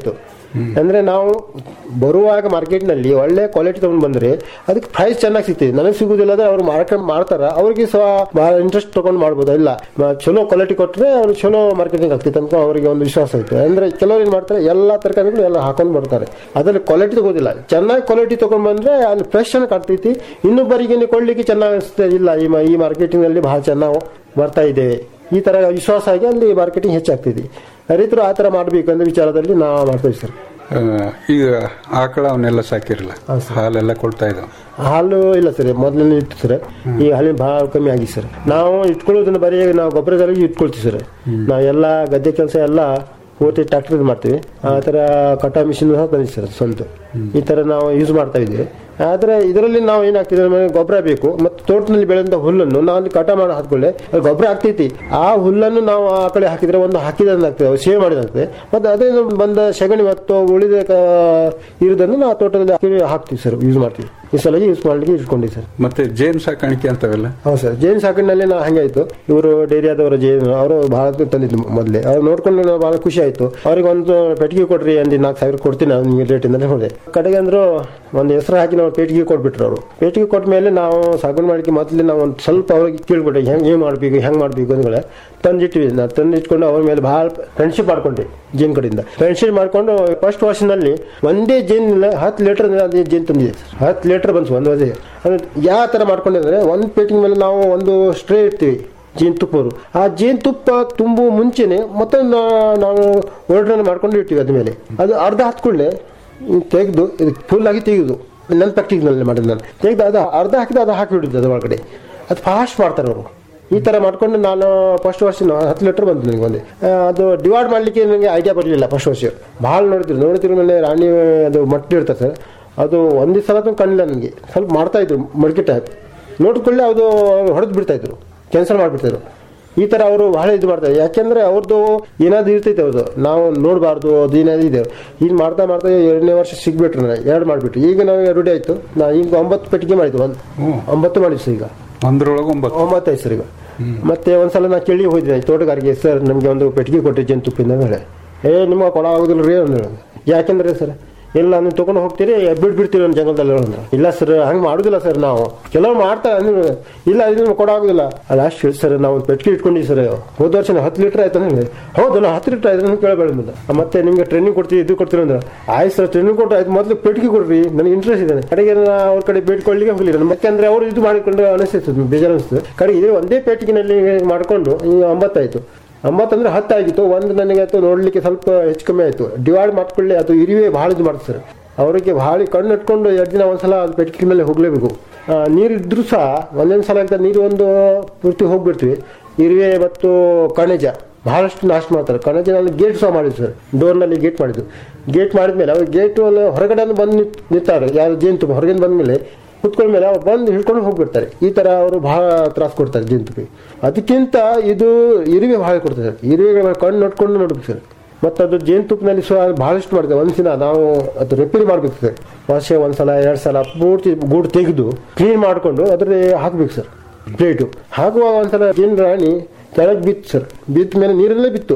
ಅಂದ್ರೆ ನಾವು ಬರುವಾಗ ಮಾರ್ಕೆಟ್ನಲ್ಲಿ ಒಳ್ಳೆ ಕ್ವಾಲಿಟಿ ತಗೊಂಡು ಬಂದ್ರೆ ಅದಕ್ಕೆ ಪ್ರೈಸ್ ಚೆನ್ನಾಗಿ ಸಿಗ್ತದೆ ನನಗೆ ಸಿಗುದಿಲ್ಲ ಅಂದ್ರೆ ಅವ್ರು ಮಾರ್ಕೆಟ್ ಮಾಡ್ತಾರ ಅವ್ರಿಗೆ ಸಹ ಬಹಳ ಇಂಟ್ರೆಸ್ಟ್ ತಗೊಂಡು ಮಾಡ್ಬೋದು ಇಲ್ಲ ಮ- ಚಲೋ ಕ್ವಾಲಿಟಿ ಕೊಟ್ಟರೆ ಅವ್ರು ಚಲೋ ಮಾರ್ಕೆಟಿಂಗ್ ಆಗ್ತೈತೆ ಅಂತ ಅವರಿಗೆ ಒಂದು ವಿಶ್ವಾಸ ಐತೆ ಅಂದ್ರೆ ಕೆಲವರು ಏನ್ ಮಾಡ್ತಾರೆ ಎಲ್ಲಾ ತರಕಾರಿಗಳು ಎಲ್ಲ ಹಾಕೊಂಡು ಬರ್ತಾರೆ ಅದ್ರಲ್ಲಿ ಕ್ವಾಲಿಟಿ ತಗೋದಿಲ್ಲ ಚೆನ್ನಾಗಿ ಕ್ವಾಲಿಟಿ ತಗೊಂಡ್ ಬಂದ್ರೆ ಅಲ್ಲಿ ಫ್ರೆಶ್ ಅನ್ನ ಕಾಣ್ತೈತಿ ಇನ್ನೊಬ್ಬರಿಗೆ ಕೊಳ್ಳಿಕ್ಕೆ ಚೆನ್ನಾಗಿ ಅನಿಸ್ತದೆ ಇಲ್ಲ ಈ ಮ- ಈ ಮಾರ್ಕೆಟಿಂಗ್ ನಲ್ಲಿ ಬಹಳ ಚೆನ್ನಾಗಿ ಬರ್ತಾ ಇದೆ ಈ ತರ ವಿಶ್ವಾಸ ಆಗಿ ಅಲ್ಲಿ ಮಾರ್ಕೆಟಿಂಗ್ ಹೆಚ್ಚಾಗ್ತಿದೆ ರೈತರು ಆ ತರ ಮಾಡ್ಬೇಕು ಅನ್ನೋ ವಿಚಾರದಲ್ಲಿ ನಾವು ಮಾಡ್ತೇವೆ ಸರ್ ಆ, ಈಗ ಆಕಳ ಅವನ್ನೆಲ್ಲ ಸಾಕಿರಲ್ಲ ಹಾಲೆಲ್ಲ ಕೊಡ್ತಾ ಇದ್ದಾವೆ ಹಾಲು ಇಲ್ಲ ಸರ್ ಮೊದಲನೇ ಇತ್ತು ಸರ್ ಈ ಹಾಲಿನ ಭಾಳ ಕಮ್ಮಿ ಆಗಿದೆ ಸರ್ ನಾವು ಇಟ್ಕೊಳ್ಳೋದನ್ನ ಬರೀ ನಾವು ಗೊಬ್ಬರದಲ್ಲಿ ಇಟ್ಕೊಳ್ತೀವಿ ಸರ್ ನಾವೆಲ್ಲ ಗದ್ದೆ ಕೆಲಸ ಎಲ್ಲ ಪೂರ್ತಿ ಟ್ರಾಕ್ಟರ್ ಮಾಡ್ತೀವಿ ಆ ತರ ಕಟಾ ಮಿಷಿನ್ ಸಹ ತಂದಿದೆ ಸರ್ ಸ್ವಂತ ಈ ತರ ನಾವು ಯೂಸ್ ಮಾಡ್ತಾ ಇದ್ದೀವಿ ಆದ್ರೆ ಇದರಲ್ಲಿ ನಾವು ಏನಾಗ್ತಿದೆ ನಮಗೆ ಗೊಬ್ಬರ ಬೇಕು ಮತ್ತು ತೋಟದಲ್ಲಿ ಬೆಳೆದಂತ ಹುಲ್ಲನ್ನು ನಾವು ಅಲ್ಲಿ ಕಟ ಮಾಡಿ ಹಾಕೊಳ್ಳೆ ಅದು ಗೊಬ್ಬರ ಆಗ್ತೈತಿ ಆ ಹುಲ್ಲನ್ನು ನಾವು ಆ ಕಡೆ ಹಾಕಿದ್ರೆ ಒಂದು ಹಾಕಿದಂತಾಗ್ತದೆ ಸೇವ್ ಮಾಡಿದಾಗ್ತದೆ ಮತ್ತೆ ಅದರಿಂದ ಬಂದ ಸಗಣಿ ಮತ್ತು ಉಳಿದ ಕ- ಇರುವುದನ್ನು ನಾವು ತೋಟದಲ್ಲಿ ಹಾಕಿ ಹಾಕ್ತೀವಿ ಸರ್ ಯೂಸ್ ಮಾಡ್ತೀವಿ ಈ ಸಲ ಯೂಸ್ ಮಾಡ್ಲಿಕ್ಕೆ ಇಟ್ಕೊಂಡಿವಿ ಸರ್ ಮತ್ತೆ ಜೇನು ಸಾಕಾಣಿಕೆ ಅಂತವೆಲ್ಲ ಹೌದು ಸರ್ ಜೇನು ಸಾಕಿನಲ್ಲಿ ನಾವು ಹಂಗಾಯ್ತು ಇವರು ಡೈರಿಯಾದವರ ಜೇನು ಅವರು ಬಹಳ ತಂದಿದ್ದು ಮೊದಲೇ ಅವ್ರು ನೋಡ್ಕೊಂಡು ನಾವು ಬಹಳ ಖುಷಿ ಆಯ್ತು ಅವ್ರಿಗೆ ಒಂದು ಪೆಟ್ಟಿಗೆ ಕೊಡ್ರಿ ಅಂದು ನಾಲ್ಕು ಸಾವಿರ ಕೊಡ್ತೀನಿ ನಾನು ನಿಮಗೆ ರೇಟ್ ಇಂದಾನೆ ಹೋದೆ ಕಡೆಗೆ ಅಂದ್ರು ಒಂದು ಹೆಸರು ಹಾಕಿ ನಾವು ಪೇಟಿಗೆ ಕೊಟ್ಬಿಟ್ರು ಅವರು ಪೇಟಿಗೆ ಕೊಟ್ಟ ಮೇಲೆ ನಾವು ಸಾಗುವಳಿ ಮಾಡಲಿಕ್ಕೆ ಮೊದಲೇ ನಾವು ಒಂದು ಸ್ವಲ್ಪ ಅವ್ರಿಗೆ ಕೇಳ್ಬಿಟ್ಟೆ ಹೆಂಗೆ ಏನು ಮಾಡಬೇಕು ಹೆಂಗೆ ಮಾಡಬೇಕು ಅಂದ್ಮೇಲೆ ತಂದಿಟ್ವಿ ನಾವು ತಂದಿಟ್ಕೊಂಡು ಅವ್ರ ಮೇಲೆ ಬಹಳ ಫ್ರೆಂಡ್ಶಿಪ್ ಮಾಡ್ಕೊಂಡೆ ಜೇನ್ ಕಡೆಯಿಂದ ಫ್ರೆಂಡ್ಶಿಪ್ ಮಾಡ್ಕೊಂಡು ಫಸ್ಟ್ ವರ್ಷನಲ್ಲಿ ಒಂದೇ ಜೇನ್ ಹತ್ತು ಲೀಟರ್ ಅದೇ ಜೇನ್ ತಂದಿದೆ ಹತ್ತು ಲೀಟರ್ ಬಂತು ಒಂದು ಅದೇ ಅಂದ್ರೆ ಯಾವ ಥರ ಮಾಡ್ಕೊಂಡಿದ್ರೆ ಒಂದು ಪೇಟಿಂಗ್ ಮೇಲೆ ನಾವು ಒಂದು ಸ್ಟ್ರೇ ಇಡ್ತೀವಿ ಜೇನುತುಪ್ಪರು ಆ ಜೇನುತುಪ್ಪ ತುಂಬುವ ಮುಂಚೆನೆ ಮತ್ತೊಂದು ನಾವು ಓರ್ಡ್ರನ್ನು ಮಾಡ್ಕೊಂಡು ಇರ್ತೀವಿ ಅದ ಮೇಲೆ ಅದು ಅರ್ಧ ಹತ್ಕೊಳ್ಳೆ ತೆಗೆದು ಇದು ಫುಲ್ ಆಗಿ ತೆಗೆದು ನನ್ನ ಪ್ರಾಕ್ಟಿಕ್ನಲ್ಲಿ ಮಾಡಿದ್ದು ನಾನು ತೆಗೆದು ಅದು ಅರ್ಧ ಹಾಕಿದ ಅದು ಹಾಕಿಬಿಡುದು ಅದು ಒಳಗಡೆ ಅದು ಫಾಸ್ಟ್ ಮಾಡ್ತಾರೆ ಅವರು ಈ ತರ ಮಾಡ್ಕೊಂಡು ನಾನು ಫಸ್ಟ್ ವರ್ಷ ನಾ- ಹತ್ತು ಲೀಟರ್ ಬಂತು ನನಗೆ ಒಂದೇ ಆ, ಅದು ಡಿವೈಡ್ ಮಾಡ್ಲಿಕ್ಕೆ ನನಗೆ ಐಡಿಯಾ ಬರಲಿಲ್ಲ ಫಸ್ಟ್ ವರ್ಷ ಭಾಳ ನೋಡ್ತೀರಿ ನೋಡ್ತಿರೋ ಮೇಲೆ ರಾಣಿ ಅದು ಮಟ್ಟಿ ಇರ್ತದೆ ಸರ್ ಅದು ಒಂದೇ ಸಲ ಕಾಣಲಿಲ್ಲ ನನಗೆ ಸ್ವಲ್ಪ ಮಾಡ್ತಾ ಇದ್ರು ಮಡಿಕೆ ಟೈಪ್ ನೋಡ್ಕೊಳ್ಳಿ ಅದು ಹೊಡೆದು ಬಿಡ್ತಾ ಇದ್ರು ಕ್ಯಾನ್ಸಲ್ ಮಾಡಿಬಿಡ್ತಾರೆ ಈ ತರ ಅವರು ಬಹಳ ಇದು ಮಾಡ್ತಾರೆ ಯಾಕೆಂದ್ರೆ ಅವ್ರದ್ದು ಏನಾದ್ರು ಇರ್ತೈತೆ ಅವ್ರದ್ದು ನಾವು ನೋಡಬಾರ್ದು ಅದು ಏನಾದ್ರು ಇದೆ ಈಗ ಮಾಡ್ತಾ ಮಾಡ್ತಾ ಎರಡನೇ ವರ್ಷ ಸಿಗ್ಬಿಟ್ರು ನನಗೆ ಎರಡು ಮಾಡಿಬಿಟ್ರು ಈಗ ನಾವು ರೂಢಿ ಆಯ್ತು ನಾ ಈಗ ಒಂಬತ್ತು ಪೆಟ್ಟಿಗೆ ಮಾಡಿದ್ವಿ ಒಂದು ಒಂಬತ್ತು ಮಾಡಿದ್ವಿ ಸರ್ ಈಗ ಒಂದರೊಳಗೆ ಒಂಬತ್ತು ಒಂಬತ್ತಾಯ್ತು ಸರ್ ಈಗ ಮತ್ತೆ ಒಂದ್ಸಲ ನಾ ಕೇಳಿ ಹೋಗಿದ್ದೆ ತೋಟಗಾರಿಕೆ ಸರ್ ನಮಗೆ ಒಂದು ಪೆಟ್ಟಿಗೆ ಕೊಟ್ಟೆ ಜೇನುತುಪ್ಪಿಂದ ಮೇಲೆ ಏ ನಿಮಗೆ ಕೊಡ ಆಗೋದಿಲ್ಲ ರೀ ಅಂದ್ರು ಯಾಕೆಂದ್ರೆ ಸರ್ ಇಲ್ಲ ನೀವು ತಗೊಂಡು ಹೋಗ್ತೀರಿ ಬಿಡ್ ಬಿಡ್ತೀರಿ ಒಂದು ಜಂಗಲದಲ್ಲಿ ಅಂದ್ರು ಇಲ್ಲ ಸರ್ ಹಂಗೆ ಮಾಡುದಿಲ್ಲ ಸರ್ ನಾವು ಕೆಲವು ಮಾಡ್ತಾರೆ ಅಂದ್ರೆ ಇಲ್ಲ ಇದು ನಿಮ್ಗೆ ಕೊಡಾಗೋದಿಲ್ಲ ಅಲ್ಲ ಅಷ್ಟು ಸರ್ ನಾವು ಒಂದು ಪೆಟ್ಟಿಗೆ ಇಟ್ಕೊಂಡಿವಿ ಸರ್ ಹೋದ ವರ್ಷ ನಾವು ಹತ್ತು ಲೀಟರ್ ಆಯ್ತು ಅಂದ್ರೆ ಹೌದು ನಾವು ಹತ್ತು ಲೀಟರ್ ಆಯ್ತು ಕೇಳಬೇಡ ಮುಂದೆ ಮತ್ತೆ ನಿಮ್ಗೆ ಟ್ರೈನಿಂಗ್ ಕೊಡ್ತೀವಿ ಇದು ಕೊಡ್ತೀವಿ ಅಂದ್ರೆ ಆಯ್ತು ಸರ್ ಟ್ರೈನಿಂಗ್ ಕೊಟ್ಟು ಆಯ್ತು ಮೊದಲು ಪೆಟ್ಟಿಗೆ ಕೊಡ್ರಿ ನನಗೆ ಇಂಟ್ರೆಸ್ಟ್ ಇದೆ ಕಡೆಗೆ ನಾ ಅವ್ರ ಕಡೆ ಬೇಡ್ಕೊಳ್ಳಿಕ್ಕೆ ಹೋಗಲಿಲ್ಲ ಯಾಕಂದ್ರೆ ಅವರು ಇದು ಮಾಡಿಕೊಂಡು ಅನಿಸ್ತಿತ್ತು ಬೇಜಾರು ಅನಿಸ್ತು ಕಡೆಗೆ ಇದೇ ಒಂದೇ ಪೆಟ್ಟಿಗೆನಲ್ಲಿ ಮಾಡಿಕೊಂಡು ಈ ಒಂಬತ್ತಾಯ್ತು ಒಂಬತ್ತಂದ್ರೆ ಹತ್ತು ಆಗಿತ್ತು ಒಂದು ನನಗೆ ಆಯ್ತು ನೋಡ್ಲಿಕ್ಕೆ ಸ್ವಲ್ಪ ಹೆಚ್ಚು ಕಮ್ಮಿ ಆಯ್ತು ಡಿವೈಡ್ ಮಾಡ್ಕೊಳ್ಳಿ ಅದು ಇರುವೆ ಭಾಳ ಇದು ಮಾಡ್ತಾರೆ ಸರ್ ಅವರಿಗೆ ಭಾಳ ಕಣ್ಣು ಇಟ್ಕೊಂಡು ಎರಡು ದಿನ ಒಂದ್ಸಲ ಅದು ಪೆಟ್ಟಿಗೆ ಮೇಲೆ ಹೋಗಲೇಬೇಕು ನೀರು ಇದ್ರೂ ಸಹ ಒಂದೊಂದು ಸಲ ಆಗ್ತದೆ ನೀರು ಒಂದು ಪೂರ್ತಿ ಹೋಗ್ಬಿಡ್ತೀವಿ ಇರುವೆ ಮತ್ತು ಕಣಜ ಬಹಳಷ್ಟು ನಾಶ ಮಾಡ್ತಾರೆ ಕಣಜನಲ್ಲಿ ಗೇಟ್ ಸಹ ಮಾಡಿದ್ರು ಸರ್ ಡೋರ್ನಲ್ಲಿ ಗೇಟ್ ಮಾಡಿದ್ರು ಗೇಟ್ ಮಾಡಿದ್ಮೇಲೆ ಅವ್ರು ಗೇಟ್ ಹೊರಗಡೆ ಬಂದು ನಿಂತ್- ನಿಂತಾರೆ ಯಾರು ಜೇನುತುಪ್ಪ ಹೊರಗಿಂದ ಬಂದ್ಮೇಲೆ ಕುತ್ಕೊಂಡ್ಮೇಲೆ ಅವ್ರು ಬಂದು ಹಿಡ್ಕೊಂಡು ಹೋಗ್ಬಿಡ್ತಾರೆ ಈ ತರ ಅವರು ಬಹಳ ತ್ರಾಸ ಕೊಡ್ತಾರೆ ಜೇನುತುಪ್ಪಿ ಅದಕ್ಕಿಂತ ಇದು ಇರುವೆ ಬಹಳ ಕೊಡ್ತಾರೆ ಇರುವೆಗಳ ಕಣ್ಣು ನೋಡ್ಕೊಂಡು ನೋಡ್ಬೇಕು ಸರ್ ಮತ್ತು ಅದು ಜೇನುತುಪ್ಪನಲ್ಲಿ ಸಹ ಬಹಳಷ್ಟು ಮಾಡ್ತೇವೆ ಒಂದ್ಸಿನ ನಾವು ಅದು ರಿಪೇರಿ ಮಾಡ್ಬೇಕು ಸರ್ ವರ್ಷ ಒಂದ್ಸಲ ಎರಡು ಸಲ ಪೂರ್ತಿ ಗೂಡು ತೆಗೆದು ಕ್ಲೀನ್ ಮಾಡಿಕೊಂಡು ಅದ್ರಲ್ಲಿ ಹಾಕ್ಬೇಕು ಸರ್ ಪ್ಲೇಟು ಹಾಕುವಾಗ ಒಂದ್ಸಲ ಜೇನು ರಾಣಿ ಕೆಳಗೆ ಬಿತ್ತು ಸರ್ ಬಿದ್ದ ಮೇಲೆ ನೀರಲ್ಲೇ ಬಿತ್ತು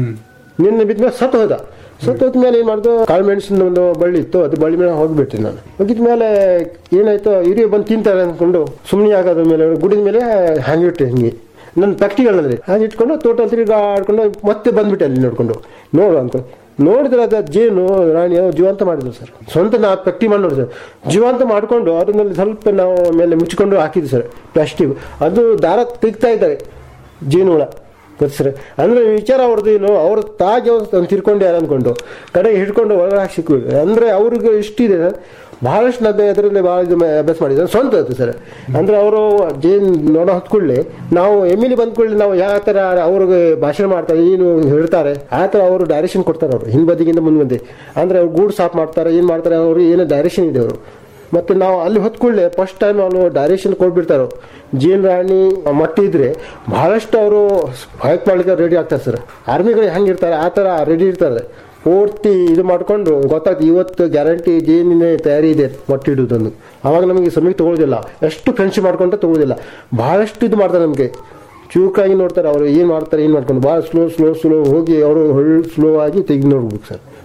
ನಿನ್ನೆ ಬಿದ್ದ ಮೇಲೆ ಸತ್ತು ಹೋದ ಸತ್ತು ಹೋದ ಮೇಲೆ ಏನ್ ಮಾಡ್ದು ಕಾಳು ಮೆಣಸಿನ ಒಂದು ಬಳ್ಳಿ ಇತ್ತು ಅದು ಬಳ್ಳಿ ಮೇಲೆ ಹೋಗ್ಬಿಟ್ಟೆ ನಾನು ಹೋಗಿದ ಮೇಲೆ ಏನಾಯ್ತು ಹಿರಿಯ ಬಂದು ತಿಂತಾರೆ ಅನ್ಕೊಂಡು ಸುಮ್ಮನೆ ಆಗೋದ್ರ ಮೇಲೆ ಗುಡಿದ ಮೇಲೆ ಹಂಗಿಟ್ಟೆ ಹಿಂಗೆ ನನ್ನ ಪೆಕ್ಟಿಗಳಲ್ಲಿ ಹಾಗೆ ಇಟ್ಕೊಂಡು ತೋಟ ತಿರುಗಾಡ್ಕೊಂಡು ಮತ್ತೆ ಬಂದ್ಬಿಟ್ಟೆ ಅಲ್ಲಿ ನೋಡ್ಕೊಂಡು ನೋಡು ಅನ್ಕೊಂಡು ನೋಡಿದ್ರೆ ಅದು ಜೇನು ರಾಣಿ ಅದು ಜೀವಂತ ಮಾಡಿದ್ರು ಸರ್ ಸ್ವಂತ ನಾ ಪೆಕ್ಟಿ ಮಾಡಿ ನೋಡಿ ಸರ್ ಜೀವಂತ ಮಾಡಿಕೊಂಡು ಅದನ್ನಲ್ಲಿ ಸ್ವಲ್ಪ ನಾವು ಮೇಲೆ ಮುಚ್ಚಿಕೊಂಡು ಹಾಕಿದ್ವಿ ಸರ್ ಪ್ಲಾಸ್ಟಿಕ್ ಅದು ದಾರ ತೆಗಿತಾ ಇದ್ದಾರೆ ಜೇನು ಹುಳ ಗೊತ್ತರ ಅಂದ್ರೆ ವಿಚಾರ ಅವ್ರದ್ದು ಏನು ಅವ್ರ ತಾಗಿ ಅವ್ರು ತಿರ್ಕೊಂಡು ಅನ್ಕೊಂಡು ಕಡೆಗೆ ಹಿಡ್ಕೊಂಡು ಒಳಗಡೆ ಹಾಕಿ ಸಿಕ್ಕಿದ್ರು ಅಂದ್ರೆ ಅವ್ರಿಗೆ ಇಷ್ಟಿದೆ ಬಹಳಷ್ಟು ನಾನು ಅದರಲ್ಲಿ ಬಹಳ ಇದು ಮ- ಅಭ್ಯಾಸ ಮಾಡಿದ್ದಾರೆ ಸ್ವಂತ ಅದು ಸರ್ ಅಂದ್ರೆ ಅವರು ಜೇನ್ ನೋಡೋ ಹೊತ್ಕೊಳ್ಳಿ ನಾವು ಎಮ್ಮಿಲಿ ಬಂದ್ಕೊಳ್ಳಿ ನಾವು ಯಾವ ತರ ಅವ್ರಿಗೆ ಭಾಷಣ ಮಾಡ್ತಾರೆ ಏನು ಹೇಳ್ತಾರೆ ಆ ತರ ಅವರು ಡೈರೆಕ್ಷನ್ ಕೊಡ್ತಾರೆ ಅವರು ಹಿಂಬದಿಗಿಂತ ಮುಂದೆ ಅಂದ್ರೆ ಅವ್ರು ಗೂಡ್ ಸಾಫ್ ಮಾಡ್ತಾರೆ ಏನ್ ಮಾಡ್ತಾರೆ ಅವರು ಏನೋ ಡೈರೆಕ್ಷನ್ ಇದೆ ಅವರು ಮತ್ತೆ ನಾವು ಅಲ್ಲಿ ಹೊತ್ಕೊಳ್ಳೆ ಫಸ್ಟ್ ಟೈಮ್ ಅವರು ಡೈರೆಕ್ಷನ್ ಕೊಟ್ಬಿಡ್ತಾರೆ ಜೇನ್ ರಾಣಿ ಮಟ್ಟಿ ಇದ್ರೆ ಬಹಳಷ್ಟು ಅವರು ಫೈಟ್ ಮಾಡ್ಲಿಕ್ಕೆ ರೆಡಿ ಆಗ್ತಾರೆ ಸರ್ ಆರ್ಮಿಗಳು ಹೆಂಗಿರ್ತಾರೆ ಆ ಥರ ರೆಡಿ ಇರ್ತಾರೆ ಪೂರ್ತಿ ಇದು ಮಾಡ್ಕೊಂಡು ಗೊತ್ತಾಗ್ತದೆ ಇವತ್ತು ಗ್ಯಾರಂಟಿ ಜೇನಿನ ತಯಾರಿ ಇದೆ ಮೊಟ್ಟೆ ಇಡುವುದೊಂದು ಅವಾಗ ನಮಗೆ ಸಮಯ ತಗೊಳ್ಳೋದಿಲ್ಲ ಎಷ್ಟು ಫ್ರೆಂಡ್ಶಿಪ್ ಮಾಡ್ಕೊಂಡ್ರೆ ತಗೊಳ್ಳೋದಿಲ್ಲ ಬಹಳಷ್ಟು ಇದು ಮಾಡ್ತಾರೆ ನಮಗೆ ಚೂಕಾಗಿ ನೋಡ್ತಾರೆ ಅವರು ಏನು ಮಾಡ್ತಾರೆ ಏನು ಮಾಡ್ಕೊಂಡು ಭಾಳ ಸ್ಲೋ ಸ್ಲೋ ಸ್ಲೋ ಹೋಗಿ ಅವರು ಸ್ಲೋ ಆಗಿ ತೆಗೆದು ನೋಡ್ಬೇಕು ಸರ್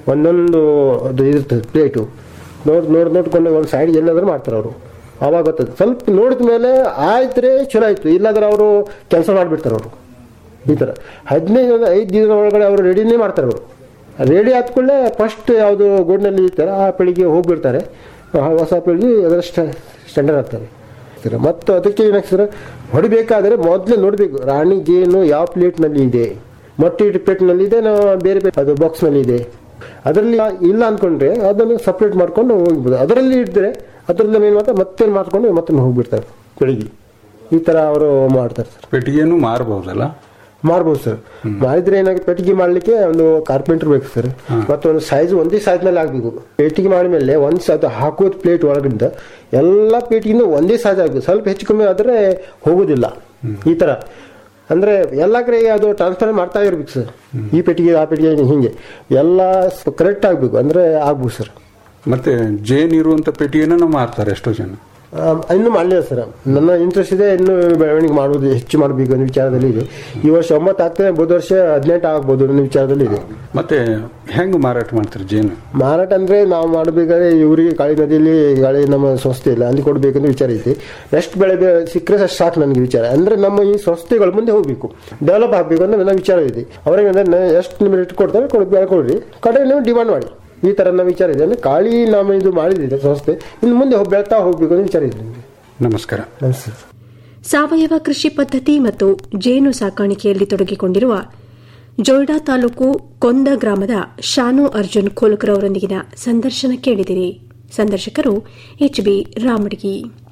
ಒಂದೊಂದು ಅದು ಇರ್ತದೆ ಪ್ಲೇಟು ನೋಡ್ ನೋಡಿ ನೋಡ್ಕೊಂಡು ಒಂದು ಸೈಡ್ ಎಲ್ಲಾದ್ರೂ ಮಾಡ್ತಾರೆ ಅವರು ಆವಾಗ ಗೊತ್ತದು ಸ್ವಲ್ಪ ನೋಡಿದ ಮೇಲೆ ಆಯ್ತರೆ ಚಲೋ ಆಯ್ತು ಇಲ್ಲಾಂದ್ರೆ ಅವರು ಕೆಲಸ ಮಾಡಿಬಿಡ್ತಾರೆ ಅವರು ಈ ಥರ ಹದಿನೈದು ಐದು ದಿನದ ಒಳಗಡೆ ಅವರು ರೆಡಿನೇ ಮಾಡ್ತಾರೆ ಅವರು ರೆಡಿ ಆದ್ಕೊಳ್ಳೆ ಫಸ್ಟ್ ಯಾವುದು ಗೋಡ್ನಲ್ಲಿ ಇರ್ತಾರೆ ಆ ಪೀಳಿಗೆ ಹೋಗ್ಬಿಡ್ತಾರೆ ಆ ಹೊಸ ಪೀಳಿಗೆ ಅದರ ಸ್ಟ್ಯಾಂಡರ್ಡ್ ಆಗ್ತಾರೆ ಸರ್ ಮತ್ತು ಅದಕ್ಕೆ ಏನಾಗ್ತದೆ ಸರ್ ಹೊಡಿಬೇಕಾದ್ರೆ ಮೊದಲೇ ನೋಡಬೇಕು ರಾಣಿ ಜೇನು ಯಾವ ಪ್ಲೇಟ್ನಲ್ಲಿ ಇದೆ ಮೊಟ್ಟೆ ಇಟ್ಟು ಪ್ಲೇಟ್ನಲ್ಲಿ ಇದೆ ನಾವು ಬೇರೆ ಬೇರೆ ಅದು ಬಾಕ್ಸ್ನಲ್ಲಿ ಇದೆ ಅದರಲ್ಲಿ ಇಲ್ಲ ಅಂದ್ಕೊಂಡ್ರೆ ಅದನ್ನು ಸಪ್ರೇಟ್ ಮಾಡ್ಕೊಂಡು ಹೋಗ್ಬೋದು ಅದರಲ್ಲಿ ಇದ್ದರೆ ಅದರಲ್ಲಿ ಏನು ಮಾಡ್ತಾರೆ ಮತ್ತೆ ಮಾಡ್ಕೊಂಡು ಮತ್ತೆ ಹೋಗ್ಬಿಡ್ತಾರೆ ಬೆಳಿಗ್ಗೆ ಈ ಥರ ಅವರು ಮಾಡ್ತಾರೆ ಸರ್ ಪೆಟ್ಟಿಗೆನೂ ಮಾರಬಹುದಲ್ಲ ಮಾಡ್ಬೋದು ಸರ್ ಮಾಡಿದ್ರೆ ಏನಾಗುತ್ತೆ ಪೆಟ್ಟಿಗೆ ಮಾಡ್ಲಿಕ್ಕೆ ಒಂದು ಕಾರ್ಪೆಂಟರ್ ಬೇಕು ಸರ್ ಮತ್ತೆ ಒಂದು ಸೈಜ್ ಒಂದೇ ಸೈಜ್ ನಲ್ಲಿ ಆಗ್ಬೇಕು ಪೆಟ್ಟಿಗೆ ಮಾಡಿದ್ಮೇಲೆ ಒಂದ್ ಅದು ಹಾಕೋದ್ ಪ್ಲೇಟ್ ಒಳಗಿಂದ ಎಲ್ಲ ಪೇಟಿಗಿಂದ ಒಂದೇ ಸೈಜ್ ಆಗ್ಬೇಕು ಸ್ವಲ್ಪ ಹೆಚ್ಚು ಕಮ್ಮಿ ಆದ್ರೆ ಹೋಗುದಿಲ್ಲ ಈ ತರ ಅಂದ್ರೆ ಎಲ್ಲ ಕಡೆ ಅದು ಟ್ರಾನ್ಸ್ಫರ್ ಮಾಡ್ತಾ ಇರ್ಬೇಕು ಸರ್ ಈ ಪೆಟ್ಟಿಗೆ ಆ ಪೆಟ್ಟಿಗೆ ಹಿಂಗೆ ಎಲ್ಲ ಕರೆಕ್ಟ್ ಆಗ್ಬೇಕು ಅಂದ್ರೆ ಆಗ್ಬೇಕು ಸರ್ ಮತ್ತೆ ಜೇನ್ ಇರುವಂತ ಪೆಟ್ಟಿಗೆನ ಮಾರ್ತಾರೆ ಎಷ್ಟೋ ಜನ ಆ, ಇನ್ನೂ ಮಾಡಲಿಲ್ಲ ಸರ್ ನನ್ನ ಇಂಟ್ರೆಸ್ಟ್ ಇದೆ ಇನ್ನು ಬೆಳವಣಿಗೆ ಮಾಡುವುದು ಹೆಚ್ಚು ಮಾಡಬೇಕು ಅನ್ನೋ ವಿಚಾರದಲ್ಲಿ ಇದೆ ಈ ವರ್ಷ ಒಂಬತ್ತು ಆಗ್ತದೆ ಬೋದು ವರ್ಷ ಹದಿನೆಂಟು ಆಗ್ಬೋದು ಅನ್ನೋ ವಿಚಾರದಲ್ಲಿ ಇದೆ ಮತ್ತೆ ಹೆಂಗ್ ಮಾರಾಟ ಮಾಡ್ತಾರೆ ಜೇನು ಮಾರಾಟ ಅಂದ್ರೆ ನಾವು ಮಾಡಬೇಕಾದ್ರೆ ಇವರಿಗೆ ಕಾಳಿ ನದಿಯಲ್ಲಿ ಗಾಳಿ ನಮ್ಮ ಸಂಸ್ಥೆ ಇಲ್ಲ ಅಲ್ಲಿ ಕೊಡ್ಬೇಕಂತ ವಿಚಾರ ಐತಿ ಎಷ್ಟು ಬೆಳೆ ಬೆ- ಸಿಕ್ಕರೆ ಅಷ್ಟು ಸಾಕು ನನಗೆ ವಿಚಾರ ಅಂದ್ರೆ ನಮ್ಮ ಈ ಸಂಸ್ಥೆಗಳು ಮುಂದೆ ಹೋಗ್ಬೇಕು ಡೆವಲಪ್ ಆಗ್ಬೇಕು ಅಂತ ನನ್ನ ವಿಚಾರ ಇದೆ ಅವ್ರಿಗೆ ಅಂದ್ರೆ ಎಷ್ಟು ನಿಮ್ಗೆ ರೇಟ್ ಕೊಡ್ತಾರೆ ಕೊಡ್ ಬೆಳೆ ಕೊಡ್ರಿ ಕಡೆ ನೀವು ಡಿಮಾಂಡ್ ಮಾಡಿ ಈ ತರ ನಮ್ಮ ವಿಚಾರ ಇದೆ ಅಂದ್ರೆ ಕಾಳಿ ನಾವು ಇದು ಮಾಡಿದ್ರೆ ಸಂಸ್ಥೆ ಇನ್ನು ಮುಂದೆ ಹೋಗ್- ಬೆಳ್ತಾ ಹೋಗ್ಬೇಕು ಅನ್ನೋ ವಿಚಾರ ಇದೆ ನಿಮಗೆ ನಮಸ್ಕಾರ ನಮಸ್ತೆ ಸಾವಯವ ಕೃಷಿ ಪದ್ಧತಿ ಮತ್ತು ಜೇನು ಸಾಕಾಣಿಕೆಯಲ್ಲಿ ತೊಡಗಿಕೊಂಡಿರುವ ಜೊಯ್ಡಾ ತಾಲೂಕು ಕೊಂದ ಗ್ರಾಮದ ಶಾನು ಅರ್ಜುನ್ ಖೋಲ್ಕರ್ ಅವರೊಂದಿಗಿನ ಸಂದರ್ಶನ ಕೇಳಿದಿರಿ ಸಂದರ್ಶಕರು ಎಚ್ ಬಿ ರಾಮಡ್ಗಿ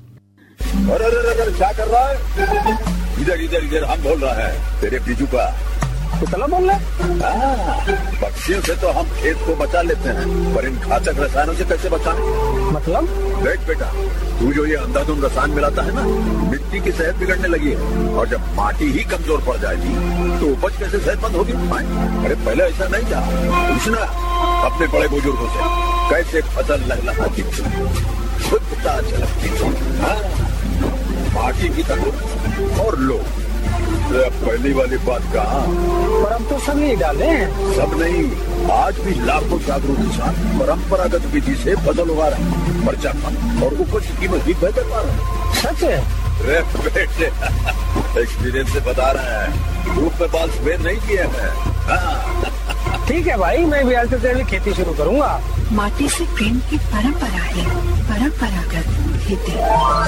अरे अरे अरे अरे, क्या कर रहा है इधर इधर इधर हम बोल रहा है तेरे बीजू का कितना बोल रहे हाँ, पक्षियों से तो हम खेत को बचा लेते हैं पर इन घातक रसायनों से कैसे बचाएं मतलब देख बेटा तू जो ये अंधाधुंध रसायन मिलाता है ना मिट्टी की सेहत बिगड़ने लगी है और जब माटी ही कमजोर पड़ जाएगी तो उपज कैसे सेहतमंद होगी हाँ? अरे पहले ऐसा नहीं था पूछना अपने बड़े बुजुर्गों से कैसे फसल लहलहाती थी शुद्धता झलकती थी हाँ, माटी की तंदुरुस्त और लोग अरे अब पहली वाली बात कहा पर अब तो सब यही डाले हैं सब नहीं आज भी लाखों जागरूक किसान परंपरागत विधि से फसल उगा रहे हैं पर्चा कम और उपज की कीमत भी बेहतर पा रहे हैं सच है अरे बेटे एक्सपीरियंस से बता रहे हैं धूप में बाल सफेद नहीं किए हैं हाँ, ठीक है भाई मैं भी आज से तेरी खेती शुरू करूंगा माटी से प्रेम की परंपरा है परंपरागत खेती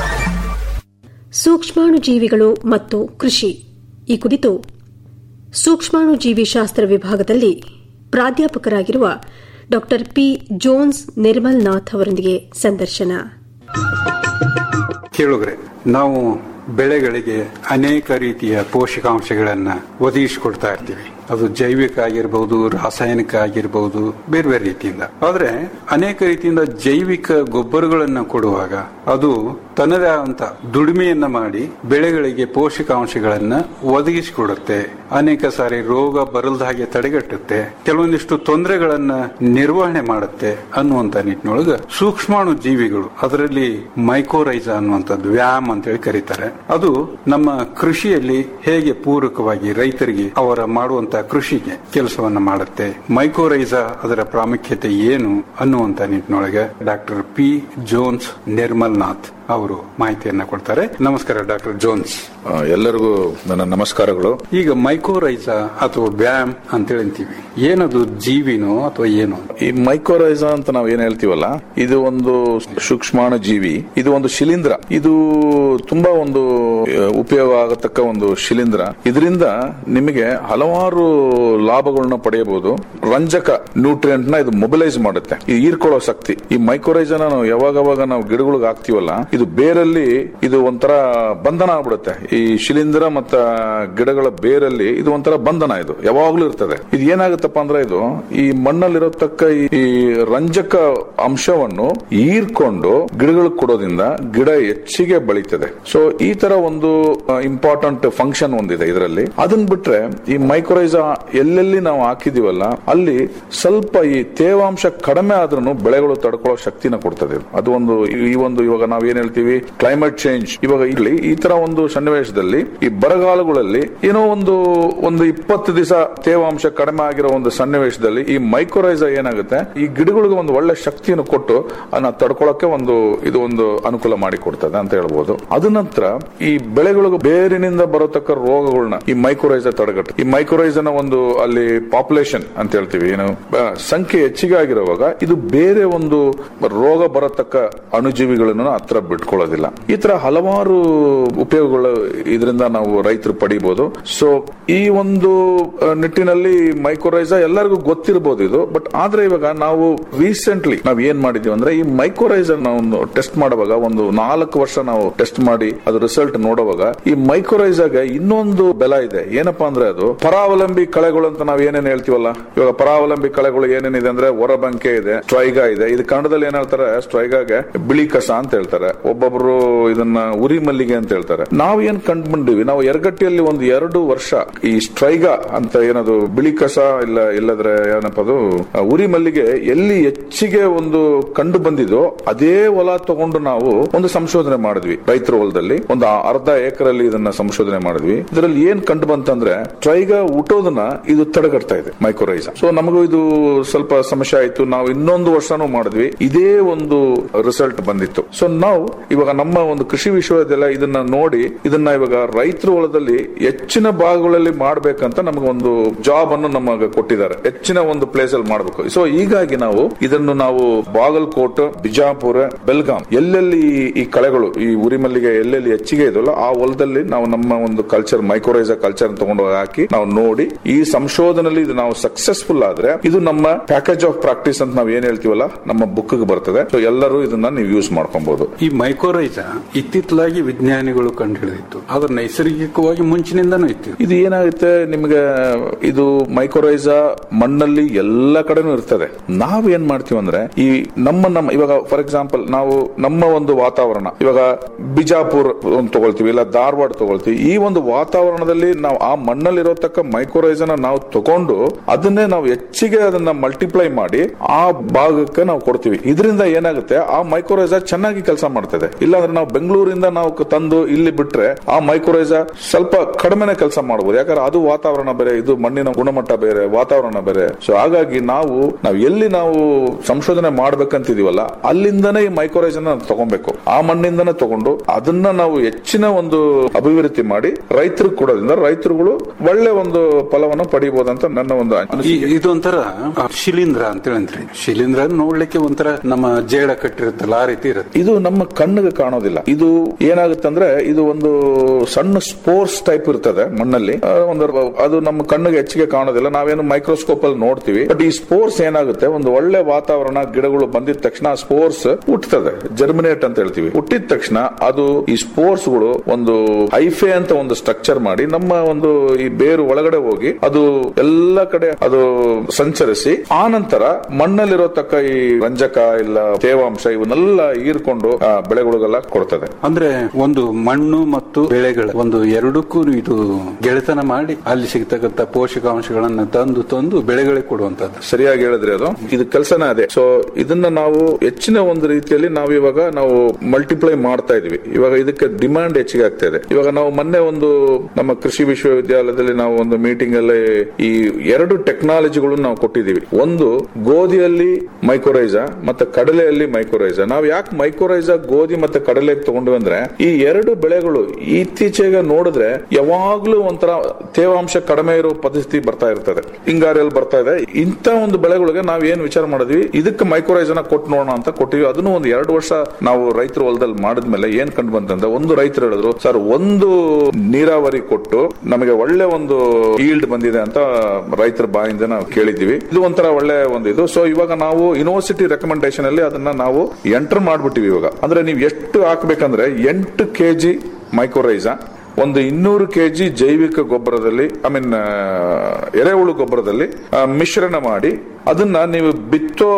ಸೂಕ್ಷ್ಮಾಣು ಜೀವಿಗಳು ಮತ್ತು ಕೃಷಿ ಈ ಕುರಿತು ಸೂಕ್ಷ್ಮಾಣು ಜೀವಿ ಶಾಸ್ತ್ರ ವಿಭಾಗದಲ್ಲಿ ಪ್ರಾಧ್ಯಾಪಕರಾಗಿರುವ ಡಾ ಪಿ ಜೋನ್ಸ್ ನಿರ್ಮಲ್ ನಾಥ್ ಅವರೊಂದಿಗೆ ಸಂದರ್ಶನ ಕೇಳುಗ್ರೆ ನಾವು ಬೆಳೆಗಳಿಗೆ ಅನೇಕ ರೀತಿಯ ಪೋಷಕಾಂಶಗಳನ್ನ ಒದಗಿಸಿಕೊಡ್ತಾ ಇರ್ತೀವಿ ಅದು ಜೈವಿಕ ಆಗಿರಬಹುದು ರಾಸಾಯನಿಕ ಆಗಿರಬಹುದು ಬೇರೆ ಬೇರೆ ರೀತಿಯಿಂದ ಆದ್ರೆ ಅನೇಕ ರೀತಿಯಿಂದ ಜೈವಿಕ ಗೊಬ್ಬರಗಳನ್ನ ಕೊಡುವಾಗ ಅದು ತನ್ನದೇ ಆದಂತ ದುಡಿಮೆಯನ್ನ ಮಾಡಿ ಬೆಳೆಗಳಿಗೆ ಪೋಷಕಾಂಶಗಳನ್ನ ಒದಗಿಸಿಕೊಡುತ್ತೆ ಅನೇಕ ಸಾರಿ ರೋಗ ಬರಲ್ದ ಹಾಗೆ ತಡೆಗಟ್ಟುತ್ತೆ ಕೆಲವೊಂದಿಷ್ಟು ತೊಂದರೆಗಳನ್ನ ನಿರ್ವಹಣೆ ಮಾಡುತ್ತೆ ಅನ್ನುವಂತ ನಿಟ್ಟಿನೊಳಗ ಸೂಕ್ಷ್ಮಾಣು ಜೀವಿಗಳು ಅದರಲ್ಲಿ ಮೈಕೋರೈಜಾ ಅನ್ನುವಂಥದ್ದು ವ್ಯಾಮ್ ಅಂತೇಳಿ ಕರೀತಾರೆ ಅದು ನಮ್ಮ ಕೃಷಿಯಲ್ಲಿ ಹೇಗೆ ಪೂರಕವಾಗಿ ರೈತರಿಗೆ ಅವರ ಮಾಡುವಂತ ಕೃಷಿಗೆ ಕೆಲಸವನ್ನ ಮಾಡುತ್ತೆ ಮೈಕೋರೈಜಾ ಅದರ ಪ್ರಾಮುಖ್ಯತೆ ಏನು ಅನ್ನುವಂತ ನಿಟ್ಟಿನೊಳಗೆ doctor P Jones Nirmal Nath ಅವರು ಮಾಹಿತಿಯನ್ನ ಕೊಡ್ತಾರೆ ನಮಸ್ಕಾರ ಡಾಕ್ಟರ್ ಜೋನ್ಸ್ ಆ, ಎಲ್ಲರಿಗೂ ನನ್ನ ನಮಸ್ಕಾರಗಳು ಈಗ ಮೈಕೋರೈಜಾ ಅಥವಾ ವ್ಯಾಮ್ ಅಂತೇಳಿ ಅಂತೀವಿ ಏನದು ಜೀವಿನೋ ಅಥವಾ ಏನು ಈ ಮೈಕೋರೈಸಾ ಅಂತ ನಾವು ಏನ್ ಹೇಳ್ತೀವಲ್ಲ ಇದು ಒಂದು ಸೂಕ್ಷ್ಮಾಣು ಜೀವಿ ಇದು ಒಂದು ಶಿಲೀಂಧ್ರ ಇದು ತುಂಬಾ ಒಂದು ಆ, ಉಪಯೋಗ ಆಗತಕ್ಕ ಒಂದು ಶಿಲೀಂಧ್ರ ಇದರಿಂದ ನಿಮಗೆ ಹಲವಾರು ಲಾಭಗಳನ್ನ ಪಡೆಯಬಹುದು ರಂಜಕ ನ್ಯೂಟ್ರಿಯೆಂಟ್ ನ ಇದು ಮೊಬಿಲೈಸ್ ಮಾಡುತ್ತೆ ಈ ಹೀರ್ಕೊಳ್ಳೋ ಶಕ್ತಿ ಈ ಮೈಕೋರೈಸನ ನಾವು ಯಾವಾಗವಾಗ ನಾವು ಗಿಡಗಳಿಗೆ ಹಾಕ್ತಿವಲ್ಲ ಇದು ಬೇರಲ್ಲಿ ಇದು ಒಂಥರ ಬಂಧನ ಆಗ್ಬಿಡುತ್ತೆ ಈ ಶಿಲೀಂಧ್ರ ಮತ್ತ ಗಿಡಗಳ ಬೇರಲ್ಲಿ ಇದು ಒಂಥರ ಬಂಧನ ಇದು ಯಾವಾಗ್ಲೂ ಇರ್ತದೆ ಇದು ಏನಾಗುತ್ತಪ್ಪ ಅಂದ್ರೆ ಇದು ಈ ಮಣ್ಣಲ್ಲಿರತಕ್ಕ ಈ- ಈ ರಂಜಕ ಅಂಶವನ್ನು ಹೀರ್ಕೊಂಡು ಗಿಡಗಳಿಗೆ ಕೊಡೋದ್ರಿಂದ ಗಿಡ ಹೆಚ್ಚಿಗೆ ಬೆಳೀತದೆ ಸೊ ಈ ತರ ಒಂದು ಇಂಪಾರ್ಟೆಂಟ್ ಫಂಕ್ಷನ್ ಒಂದಿದೆ ಇದರಲ್ಲಿ ಅದನ್ನ ಬಿಟ್ರೆ ಈ ಮೈಕ್ರೋರೈಸಾ ಎಲ್ಲೆಲ್ಲಿ ನಾವು ಹಾಕಿದೀವಲ್ಲ ಅಲ್ಲಿ ಸ್ವಲ್ಪ ಈ ತೇವಾಂಶ ಕಡಿಮೆ ಆದ್ರೂ ಬೆಳೆಗಳು ತಡ್ಕೊಳ್ಳೋ ಶಕ್ತಿನ ಕೊಡ್ತದೆ ಇದು. ಅದು ಒಂದು ಈ ಒಂದು ಇವಾಗ ನಾವ್ ಏನ್ ಹೇಳ್ತೀವಿ ಹೇಳ್ತೀವಿ ಕ್ಲೈಮೇಟ್ ಚೇಂಜ್ ಇವಾಗ ಇಲ್ಲಿ ಈ ತರ ಒಂದು ಸನ್ನಿವೇಶದಲ್ಲಿ ಈ ಬರಗಾಲಗಳಲ್ಲಿ ಏನೋ ಒಂದು ಒಂದು ಇಪ್ಪತ್ತು ದಿವಸ ತೇವಾಂಶ ಕಡಿಮೆ ಆಗಿರೋ ಒಂದು ಸನ್ನಿವೇಶದಲ್ಲಿ ಈ ಮೈಕ್ರೋರೈಸ ಏನಾಗುತ್ತೆ ಈ ಗಿಡಗಳಿಗೆ ಒಂದು ಒಳ್ಳೆ ಶಕ್ತಿಯನ್ನು ಕೊಟ್ಟು ಅದನ್ನ ತಡ್ಕೊಳಕ್ಕೆ ಒಂದು ಇದು ಒಂದು ಅನುಕೂಲ ಮಾಡಿ ಕೊಡ್ತದೆ ಅಂತ ಹೇಳ್ಬೋದು ಅದ ನಂತರ ಈ ಬೆಳೆಗಳಿಗೆ ಬೇರಿನಿಂದ ಬರತಕ್ಕ ರೋಗಗಳನ್ನ ಈ ಮೈಕ್ರೋರೈಸ ತಡೆಗಟ್ಟು ಈ ಮೈಕ್ರೋರೈಸನ ಒಂದು ಅಲ್ಲಿ ಪಾಪ್ಯುಲೇಷನ್ ಅಂತ ಹೇಳ್ತೀವಿ ಏನು ಆ, ಸಂಖ್ಯೆ ಹೆಚ್ಚಿಗೆ ಆಗಿರುವಾಗ ಇದು ಬೇರೆ ಒಂದು ರೋಗ ಬರತಕ್ಕ ಅಣುಜೀವಿಗಳನ್ನು ಹತ್ರ ಬಿಟ್ಕೊಳ್ಳೋದಿಲ್ಲ ಈ ತರ ಹಲವಾರು ಉಪಯೋಗಗಳು ಇದರಿಂದ ನಾವು ರೈತರು ಪಡಿಬಹುದು ಸೊ ಈ ಒಂದು ಆ, ನಿಟ್ಟಿನಲ್ಲಿ ಮೈಕ್ರೋರೈಸ ಎಲ್ಲರಿಗೂ ಗೊತ್ತಿರಬಹುದು ಇದು ಬಟ್ ಆದ್ರೆ ಇವಾಗ ನಾವು ರೀಸೆಂಟ್ಲಿ ನಾವ್ ಏನ್ ಮಾಡಿದೀವಿ ಅಂದ್ರೆ ಈ ಮೈಕ್ರೋರೈಸ ನಾವು ಟೆಸ್ಟ್ ಮಾಡುವಾಗ ಒಂದು ನಾಲ್ಕು ವರ್ಷ ನಾವು ಟೆಸ್ಟ್ ಮಾಡಿ ಅದು ರಿಸಲ್ಟ್ ನೋಡುವಾಗ ಈ ಮೈಕ್ರೋರೈಸಾಗೆ ಇನ್ನೊಂದು ಬೆಲ ಇದೆ ಏನಪ್ಪಾ ಅಂದ್ರೆ ಅದು ಪರಾವಲಂಬಿ ಕಳೆಗಳು ಅಂತ ನಾವ್ ಏನೇನ್ ಹೇಳ್ತೀವಲ್ಲ ಇವಾಗ ಪರಾವಲಂಬಿ ಕಳೆಗಳು ಏನೇನಿದೆ ಅಂದ್ರೆ ಹೊರಬಂಕೆ ಇದೆ ಸ್ಟ್ರೈಗಾ ಇದೆ ಇದು ಕನ್ನಡದಲ್ಲಿ ಏನ್ ಹೇಳ್ತಾರೆ ಸ್ಟ್ರೈಗಾಗೆ ಬಿಳಿ ಕಸ ಅಂತ ಹೇಳ್ತಾರೆ ಒಬ್ಬೊಬ್ರು ಇದನ್ನ ಉರಿ ಮಲ್ಲಿಗೆ ಅಂತ ಹೇಳ್ತಾರೆ ನಾವ್ ಏನ್ ಕಂಡ್ಬಂದಿವಿ ನಾವು ಎರಗಟ್ಟಿಯಲ್ಲಿ ಒಂದು ಎರಡು ವರ್ಷ ಈ ಸ್ಟ್ರೈಗಾ ಅಂತ ಏನದು ಬಿಳಿ ಕಸ ಇಲ್ಲ ಇಲ್ಲದ್ರೆ ಏನಪ್ಪ ಅದು ಆ, ಉರಿ ಮಲ್ಲಿಗೆ ಎಲ್ಲಿ ಹೆಚ್ಚಿಗೆ ಒಂದು ಕಂಡು ಬಂದಿದೋ ಅದೇ ಹೊಲ ತಗೊಂಡು ನಾವು ಒಂದು ಸಂಶೋಧನೆ ಮಾಡಿದ್ವಿ ರೈತರ ಹೊಲದಲ್ಲಿ ಒಂದು ಅರ್ಧ ಎಕರಲ್ಲಿ ಇದನ್ನ ಸಂಶೋಧನೆ ಮಾಡಿದ್ವಿ ಇದರಲ್ಲಿ ಏನ್ ಕಂಡು ಬಂತಂದ್ರೆ ಟ್ರೈಗಾ ಹುಟ್ಟೋದನ್ನ ಇದು ತಡೆಗಟ್ತಾ ಇದೆ ಮೈಕ್ರೋರೈಸ ಸೊ ನಮಗೂ ಇದು ಸ್ವಲ್ಪ ಸಮಸ್ಯೆ ಆಯ್ತು ನಾವು ಇನ್ನೊಂದು ವರ್ಷನೂ ಮಾಡಿದ್ವಿ ಇದೇ ಒಂದು ರಿಸಲ್ಟ್ ಬಂದಿತ್ತು ಸೊ ನಾವು ಇವಾಗ ನಮ್ಮ ಒಂದು ಕೃಷಿ ವಿಶ್ವವಿದ್ಯಾಲಯ ಇದನ್ನ ನೋಡಿ ಇದನ್ನ ಇವಾಗ ರೈತರ ಹೊಲದಲ್ಲಿ ಹೆಚ್ಚಿನ ಭಾಗಗಳಲ್ಲಿ ಮಾಡ್ಬೇಕಂತ ನಮಗೆ ಒಂದು ಜಾಬ್ ಅನ್ನು ನಮಗೆ ಕೊಟ್ಟಿದ್ದಾರೆ ಹೆಚ್ಚಿನ ಒಂದು ಪ್ಲೇಸ್ ಅಲ್ಲಿ ಮಾಡಬೇಕು ಸೊ ಹೀಗಾಗಿ ನಾವು ಇದನ್ನು ನಾವು ಬಾಗಲಕೋಟ್ ಬಿಜಾಪುರ ಬೆಲ್ಗಾಂ ಎಲ್ಲೆಲ್ಲಿ ಈ ಕಳೆಗಳು ಈ ಉರಿ ಮಲ್ಲಿಗೆ ಎಲ್ಲೆಲ್ಲಿ ಹೆಚ್ಚಿಗೆ ಇದೆಯಲ್ಲ ಆ ಹೊಲದಲ್ಲಿ ನಾವು ನಮ್ಮ ಒಂದು ಕಲ್ಚರ್ ಮೈಕ್ರೋರೈಸ ಕಲ್ಚರ್ ತಗೊಂಡು ಹೋಗಿ ಹಾಕಿ ನಾವು ನೋಡಿ ಈ ಸಂಶೋಧನೆಯಲ್ಲಿ ಇದು ನಾವು ಸಕ್ಸಸ್ಫುಲ್ ಆದ್ರೆ ಇದು ನಮ್ಮ ಪ್ಯಾಕೇಜ್ ಆಫ್ ಪ್ರಾಕ್ಟೀಸ್ ಅಂತ ನಾವು ಏನ್ ಹೇಳ್ತೀವಲ್ಲ ನಮ್ಮ ಬುಕ್ ಬರ್ತದೆ ಸೊ ಎಲ್ಲರೂ ಇದನ್ನ ನೀವು ಯೂಸ್ ಮಾಡ್ಕೊಬಹುದು ಈ ಮೈಕ್ರೋರೈಸ ಇತ್ತಿತ್ತಲಾಗಿ ವಿಜ್ಞಾನಿಗಳು ಕಂಡುಹಿಡಿದಿತ್ತು ಆದ್ರೆ ನೈಸರ್ಗಿಕವಾಗಿ ಮುಂಚಿನಿಂದನೂ ಇತ್ತು ಇದು ಏನಾಗುತ್ತೆ ನಿಮಗೆ ಇದು ಮೈಕ್ರೋರೈಸ ಮಣ್ಣಲ್ಲಿ ಎಲ್ಲ ಕಡೆನೂ ಇರ್ತದೆ ನಾವ್ ಏನ್ ಮಾಡ್ತೀವಿ ಅಂದ್ರೆ ಈ ನಮ್ಮ ನಮ್ಮ ಇವಾಗ ಫಾರ್ ಎಕ್ಸಾಂಪಲ್ ನಾವು ನಮ್ಮ ಒಂದು ವಾತಾವರಣ ಇವಾಗ ಬಿಜಾಪುರ್ ಒಂದು ತಗೊಳ್ತೀವಿ ಇಲ್ಲ ಧಾರವಾಡ ತಗೊಳ್ತೀವಿ ಈ ಒಂದು ವಾತಾವರಣದಲ್ಲಿ ನಾವು ಆ ಮಣ್ಣಲ್ಲಿರೋತಕ್ಕ ಮೈಕ್ರೋರೈಸನ ನಾವು ತಗೊಂಡು ಅದನ್ನೇ ನಾವು ಹೆಚ್ಚಿಗೆ ಅದನ್ನ ಮಲ್ಟಿಪ್ಲೈ ಮಾಡಿ ಆ ಭಾಗಕ್ಕೆ ನಾವು ಕೊಡ್ತೀವಿ ಇದರಿಂದ ಏನಾಗುತ್ತೆ ಆ ಮೈಕ್ರೋರೈಸ ಚೆನ್ನಾಗಿ ಕೆಲಸ ಮಾಡ್ತದೆ ಇಲ್ಲಾಂದ್ರೆ ನಾವು ಬೆಂಗಳೂರಿಂದ ನಾವು ಕ- ತಂದು ಇಲ್ಲಿ ಬಿಟ್ರೆ ಆ ಮೈಕ್ರೋರೈಸ ಸ್ವಲ್ಪ ಕಡಿಮೆನೆ ಕೆಲಸ ಮಾಡಬಹುದು ಯಾಕಂದ್ರೆ ಅದು ವಾತಾವರಣ ಬೇರೆ ಇದು ಮಣ್ಣಿನ ಗುಣಮಟ್ಟ ಬೇರೆ ವಾತಾವರಣ ಬೇರೆ ಸೊ ಹಾಗಾಗಿ ನಾವು ನಾವು ಎಲ್ಲಿ ನಾವು ಸಂಶೋಧನೆ ಮಾಡ್ಬೇಕಂತಿದೀವಲ್ಲ ಅಲ್ಲಿಂದನೇ ಈ ಮೈಕ್ರೋರೈಸನ್ ತಗೊಬೇಕು ಆ ಮಣ್ಣಿಂದನೇ ತಗೊಂಡು ಅದನ್ನ ನಾವು ಹೆಚ್ಚಿನ ಒಂದು ಅಭಿವೃದ್ಧಿ ಮಾಡಿ ರೈತರಿಗೆ ಕೊಡೋದ್ರಿಂದ ರೈತರುಗಳು ಒಳ್ಳೆ ಒಂದು ಫಲವನ್ನು ಪಡಿಬಹುದಂತ ನನ್ನ ಒಂದು ಈ- ಅನಿಸಿಕೆ ಇದೊಂಥರ ಆ, ಶಿಲೀಂಧ್ರ ಅಂತ ಹೇಳಂತ್ರಿ ಶಿಲೀಂಧ್ರ ನೋಡ್ಲಿಕ್ಕೆ ಒಂಥರ ನಮ್ಮ ಜೇಡ ಕಟ್ಟಿರುತ್ತಲ್ಲ ಆ ರೀತಿ ಇರುತ್ತೆ ಇದು ನಮ್ಮ ಕಣ್ಣಿಗೆ ಕಾಣೋದಿಲ್ಲ ಇದು ಏನಾಗುತ್ತೆ ಅಂದ್ರೆ ಇದು ಒಂದು ಸಣ್ಣ ಸ್ಪೋರ್ಸ್ ಟೈಪ್ ಇರ್ತದೆ ಮಣ್ಣಲ್ಲಿ ಆ, ಒಂದು ಅದು ನಮ್ಮ ಕಣ್ಣಿಗೆ ಹೆಚ್ಚಿಗೆ ಕಾಣೋದಿಲ್ಲ ನಾವೇನು ಮೈಕ್ರೋಸ್ಕೋಪ್ ಅಲ್ಲಿ ನೋಡ್ತೀವಿ ಬಟ್ ಈ ಸ್ಪೋರ್ಸ್ ಏನಾಗುತ್ತೆ ಒಂದು ಒಳ್ಳೆ ವಾತಾವರಣ ಗಿಡಗಳು ಬಂದಿದ ತಕ್ಷಣ ಸ್ಪೋರ್ಸ್ ಹುಟ್ಟುತ್ತದೆ ಜರ್ಮಿನೇಟ್ ಅಂತ ಹೇಳ್ತೀವಿ ಹುಟ್ಟಿದ ತಕ್ಷಣ ಅದು ಈ ಸ್ಪೋರ್ಸ್ ಗಳು ಒಂದು ಐಫೆ ಅಂತ ಒಂದು ಸ್ಟ್ರಕ್ಚರ್ ಮಾಡಿ ನಮ್ಮ ಒಂದು ಈ ಬೇರು ಒಳಗಡೆ ಹೋಗಿ ಅದು ಎಲ್ಲ ಕಡೆ ಅದು ಸಂಚರಿಸಿ ಆ ನಂತರ ಮಣ್ಣಲ್ಲಿರೋತಕ್ಕ ಈ ರಂಜಕ ಇಲ್ಲ ತೇವಾಂಶ ಇವನ್ನೆಲ್ಲ ಹೀರ್ಕೊಂಡು ಆ, ಬೆಳೆಗಳಿಗೆಲ್ಲ ಕೊಡ್ತದೆ ಅಂದ್ರೆ ಒಂದು ಮಣ್ಣು ಮತ್ತು ಬೆಳೆಗಳ ಒಂದು ಎರಡಕ್ಕೂ ಇದು ಗೆಳೆತನ ಮಾಡಿ ಅಲ್ಲಿ ಸಿಗ್ತಕ್ಕಂತ ಪೋಷಕಾಂಶಗಳನ್ನ ತಂದು ತಂದು ಬೆಳೆಗಳಿಗೆ ಕೊಡುವಂತದ್ದು ಸರಿಯಾಗಿ ಹೇಳಿದ್ರೆ ಅದು ಇದು ಕೆಲಸನೇ ಅದೇ ಸೊ ಇದನ್ನ ನಾವು ಹೆಚ್ಚಿನ ಒಂದು ರೀತಿಯಲ್ಲಿ ನಾವು ಇವಾಗ ನಾವು ಮಲ್ಟಿಪ್ಲೈ ಮಾಡ್ತಾ ಇದೀವಿ ಇವಾಗ ಇದಕ್ಕೆ ಡಿಮಾಂಡ್ ಹೆಚ್ಚಿಗೆ ಆಗ್ತಾ ಇದೆ ಇವಾಗ ನಾವು ಮೊನ್ನೆ ಒಂದು ನಮ್ಮ ಕೃಷಿ ವಿಶ್ವವಿದ್ಯಾಲಯದಲ್ಲಿ ನಾವು ಒಂದು ಮೀಟಿಂಗ್ ಅಲ್ಲಿ ಈ ಎರಡು ಟೆಕ್ನಾಲಜಿಗಳು ನಾವು ಕೊಟ್ಟಿದ್ದೀವಿ ಒಂದು ಗೋಧಿಯಲ್ಲಿ ಮೈಕ್ರೋರೈಸ ಮತ್ತೆ ಕಡಲೆಯಲ್ಲಿ ಮೈಕ್ರೋರೈಸ ನಾವು ಯಾಕೆ ಮೈಕ್ರೋರೈಸ ಗೋಧಿ ಮತ್ತೆ ಕಡಲೆ ತಗೊಂಡ್ವಿ ಅಂದ್ರೆ ಈ ಎರಡು ಬೆಳೆಗಳು ಇತ್ತೀಚೆಗೆ ನೋಡಿದ್ರೆ ಯಾವಾಗ್ಲೂ ಒಂಥರ ತೇವಾಂಶ ಕಡಿಮೆ ಇರೋ ಪರಿಸ್ಥಿತಿ ಬರ್ತಾ ಇರ್ತದೆ ಹಿಂಗಾರಿಯಲ್ಲಿ ಬರ್ತಾ ಇದೆ ಇಂಥ ಒಂದು ಬೆಳೆಗಳಿಗೆ ನಾವ್ ಏನ್ ವಿಚಾರ ಮಾಡಿದ್ವಿ ಇದಕ್ಕೆ ಮೈಕ್ರೋರೈಸನ ಕೊಟ್ಟು ನೋಡೋಣ ಅಂತ ಕೊಟ್ಟಿವಿ ಅದನ್ನು ಒಂದು ಎರಡು ವರ್ಷ ನಾವು ರೈತರ ಹೊಲದಲ್ಲಿ ಮಾಡಿದ್ಮೇಲೆ ಏನ್ ಕಂಡು ಬಂತಂದ್ರೆ ಒಂದು ರೈತರು ಹೇಳಿದ್ರು ಸರ್ ಒಂದು ನೀರಾವರಿ ಕೊಟ್ಟು ನಮಗೆ ಒಳ್ಳೆ ಒಂದು ಈಲ್ಡ್ ಬಂದಿದೆ ಅಂತ ರೈತರ ಬಾಯಿಂದ ನಾವು ಕೇಳಿದ್ದೀವಿ ಇದು ಒಂಥರ ಒಳ್ಳೆ ಒಂದು ಇದು ಸೊ ಇವಾಗ ನಾವು ಯೂನಿವರ್ಸಿಟಿ ರೆಕಮೆಂಡೇಶನ್ ಅಲ್ಲಿ ಅದನ್ನ ನಾವು ಎಂಟರ್ ಮಾಡ್ಬಿಟ್ಟಿವಿ ಇವಾಗ ಅಂದ್ರೆ ನೀವು ಎಷ್ಟು ಹಾಕ್ಬೇಕಂದ್ರೆ ಎಂಟು ಕೆಜಿ ಮೈಕ್ರೋರೈಸ ಒಂದು ಇನ್ನೂರು ಕೆಜಿ ಜೈವಿಕ ಗೊಬ್ಬರದಲ್ಲಿ ಐ ಮೀನ್ ಎರೆಹುಳು ಗೊಬ್ಬರದಲ್ಲಿ ಆ, ಮಿಶ್ರಣ ಮಾಡಿ ಅದನ್ನ ನೀವು ಬಿತ್ತೋ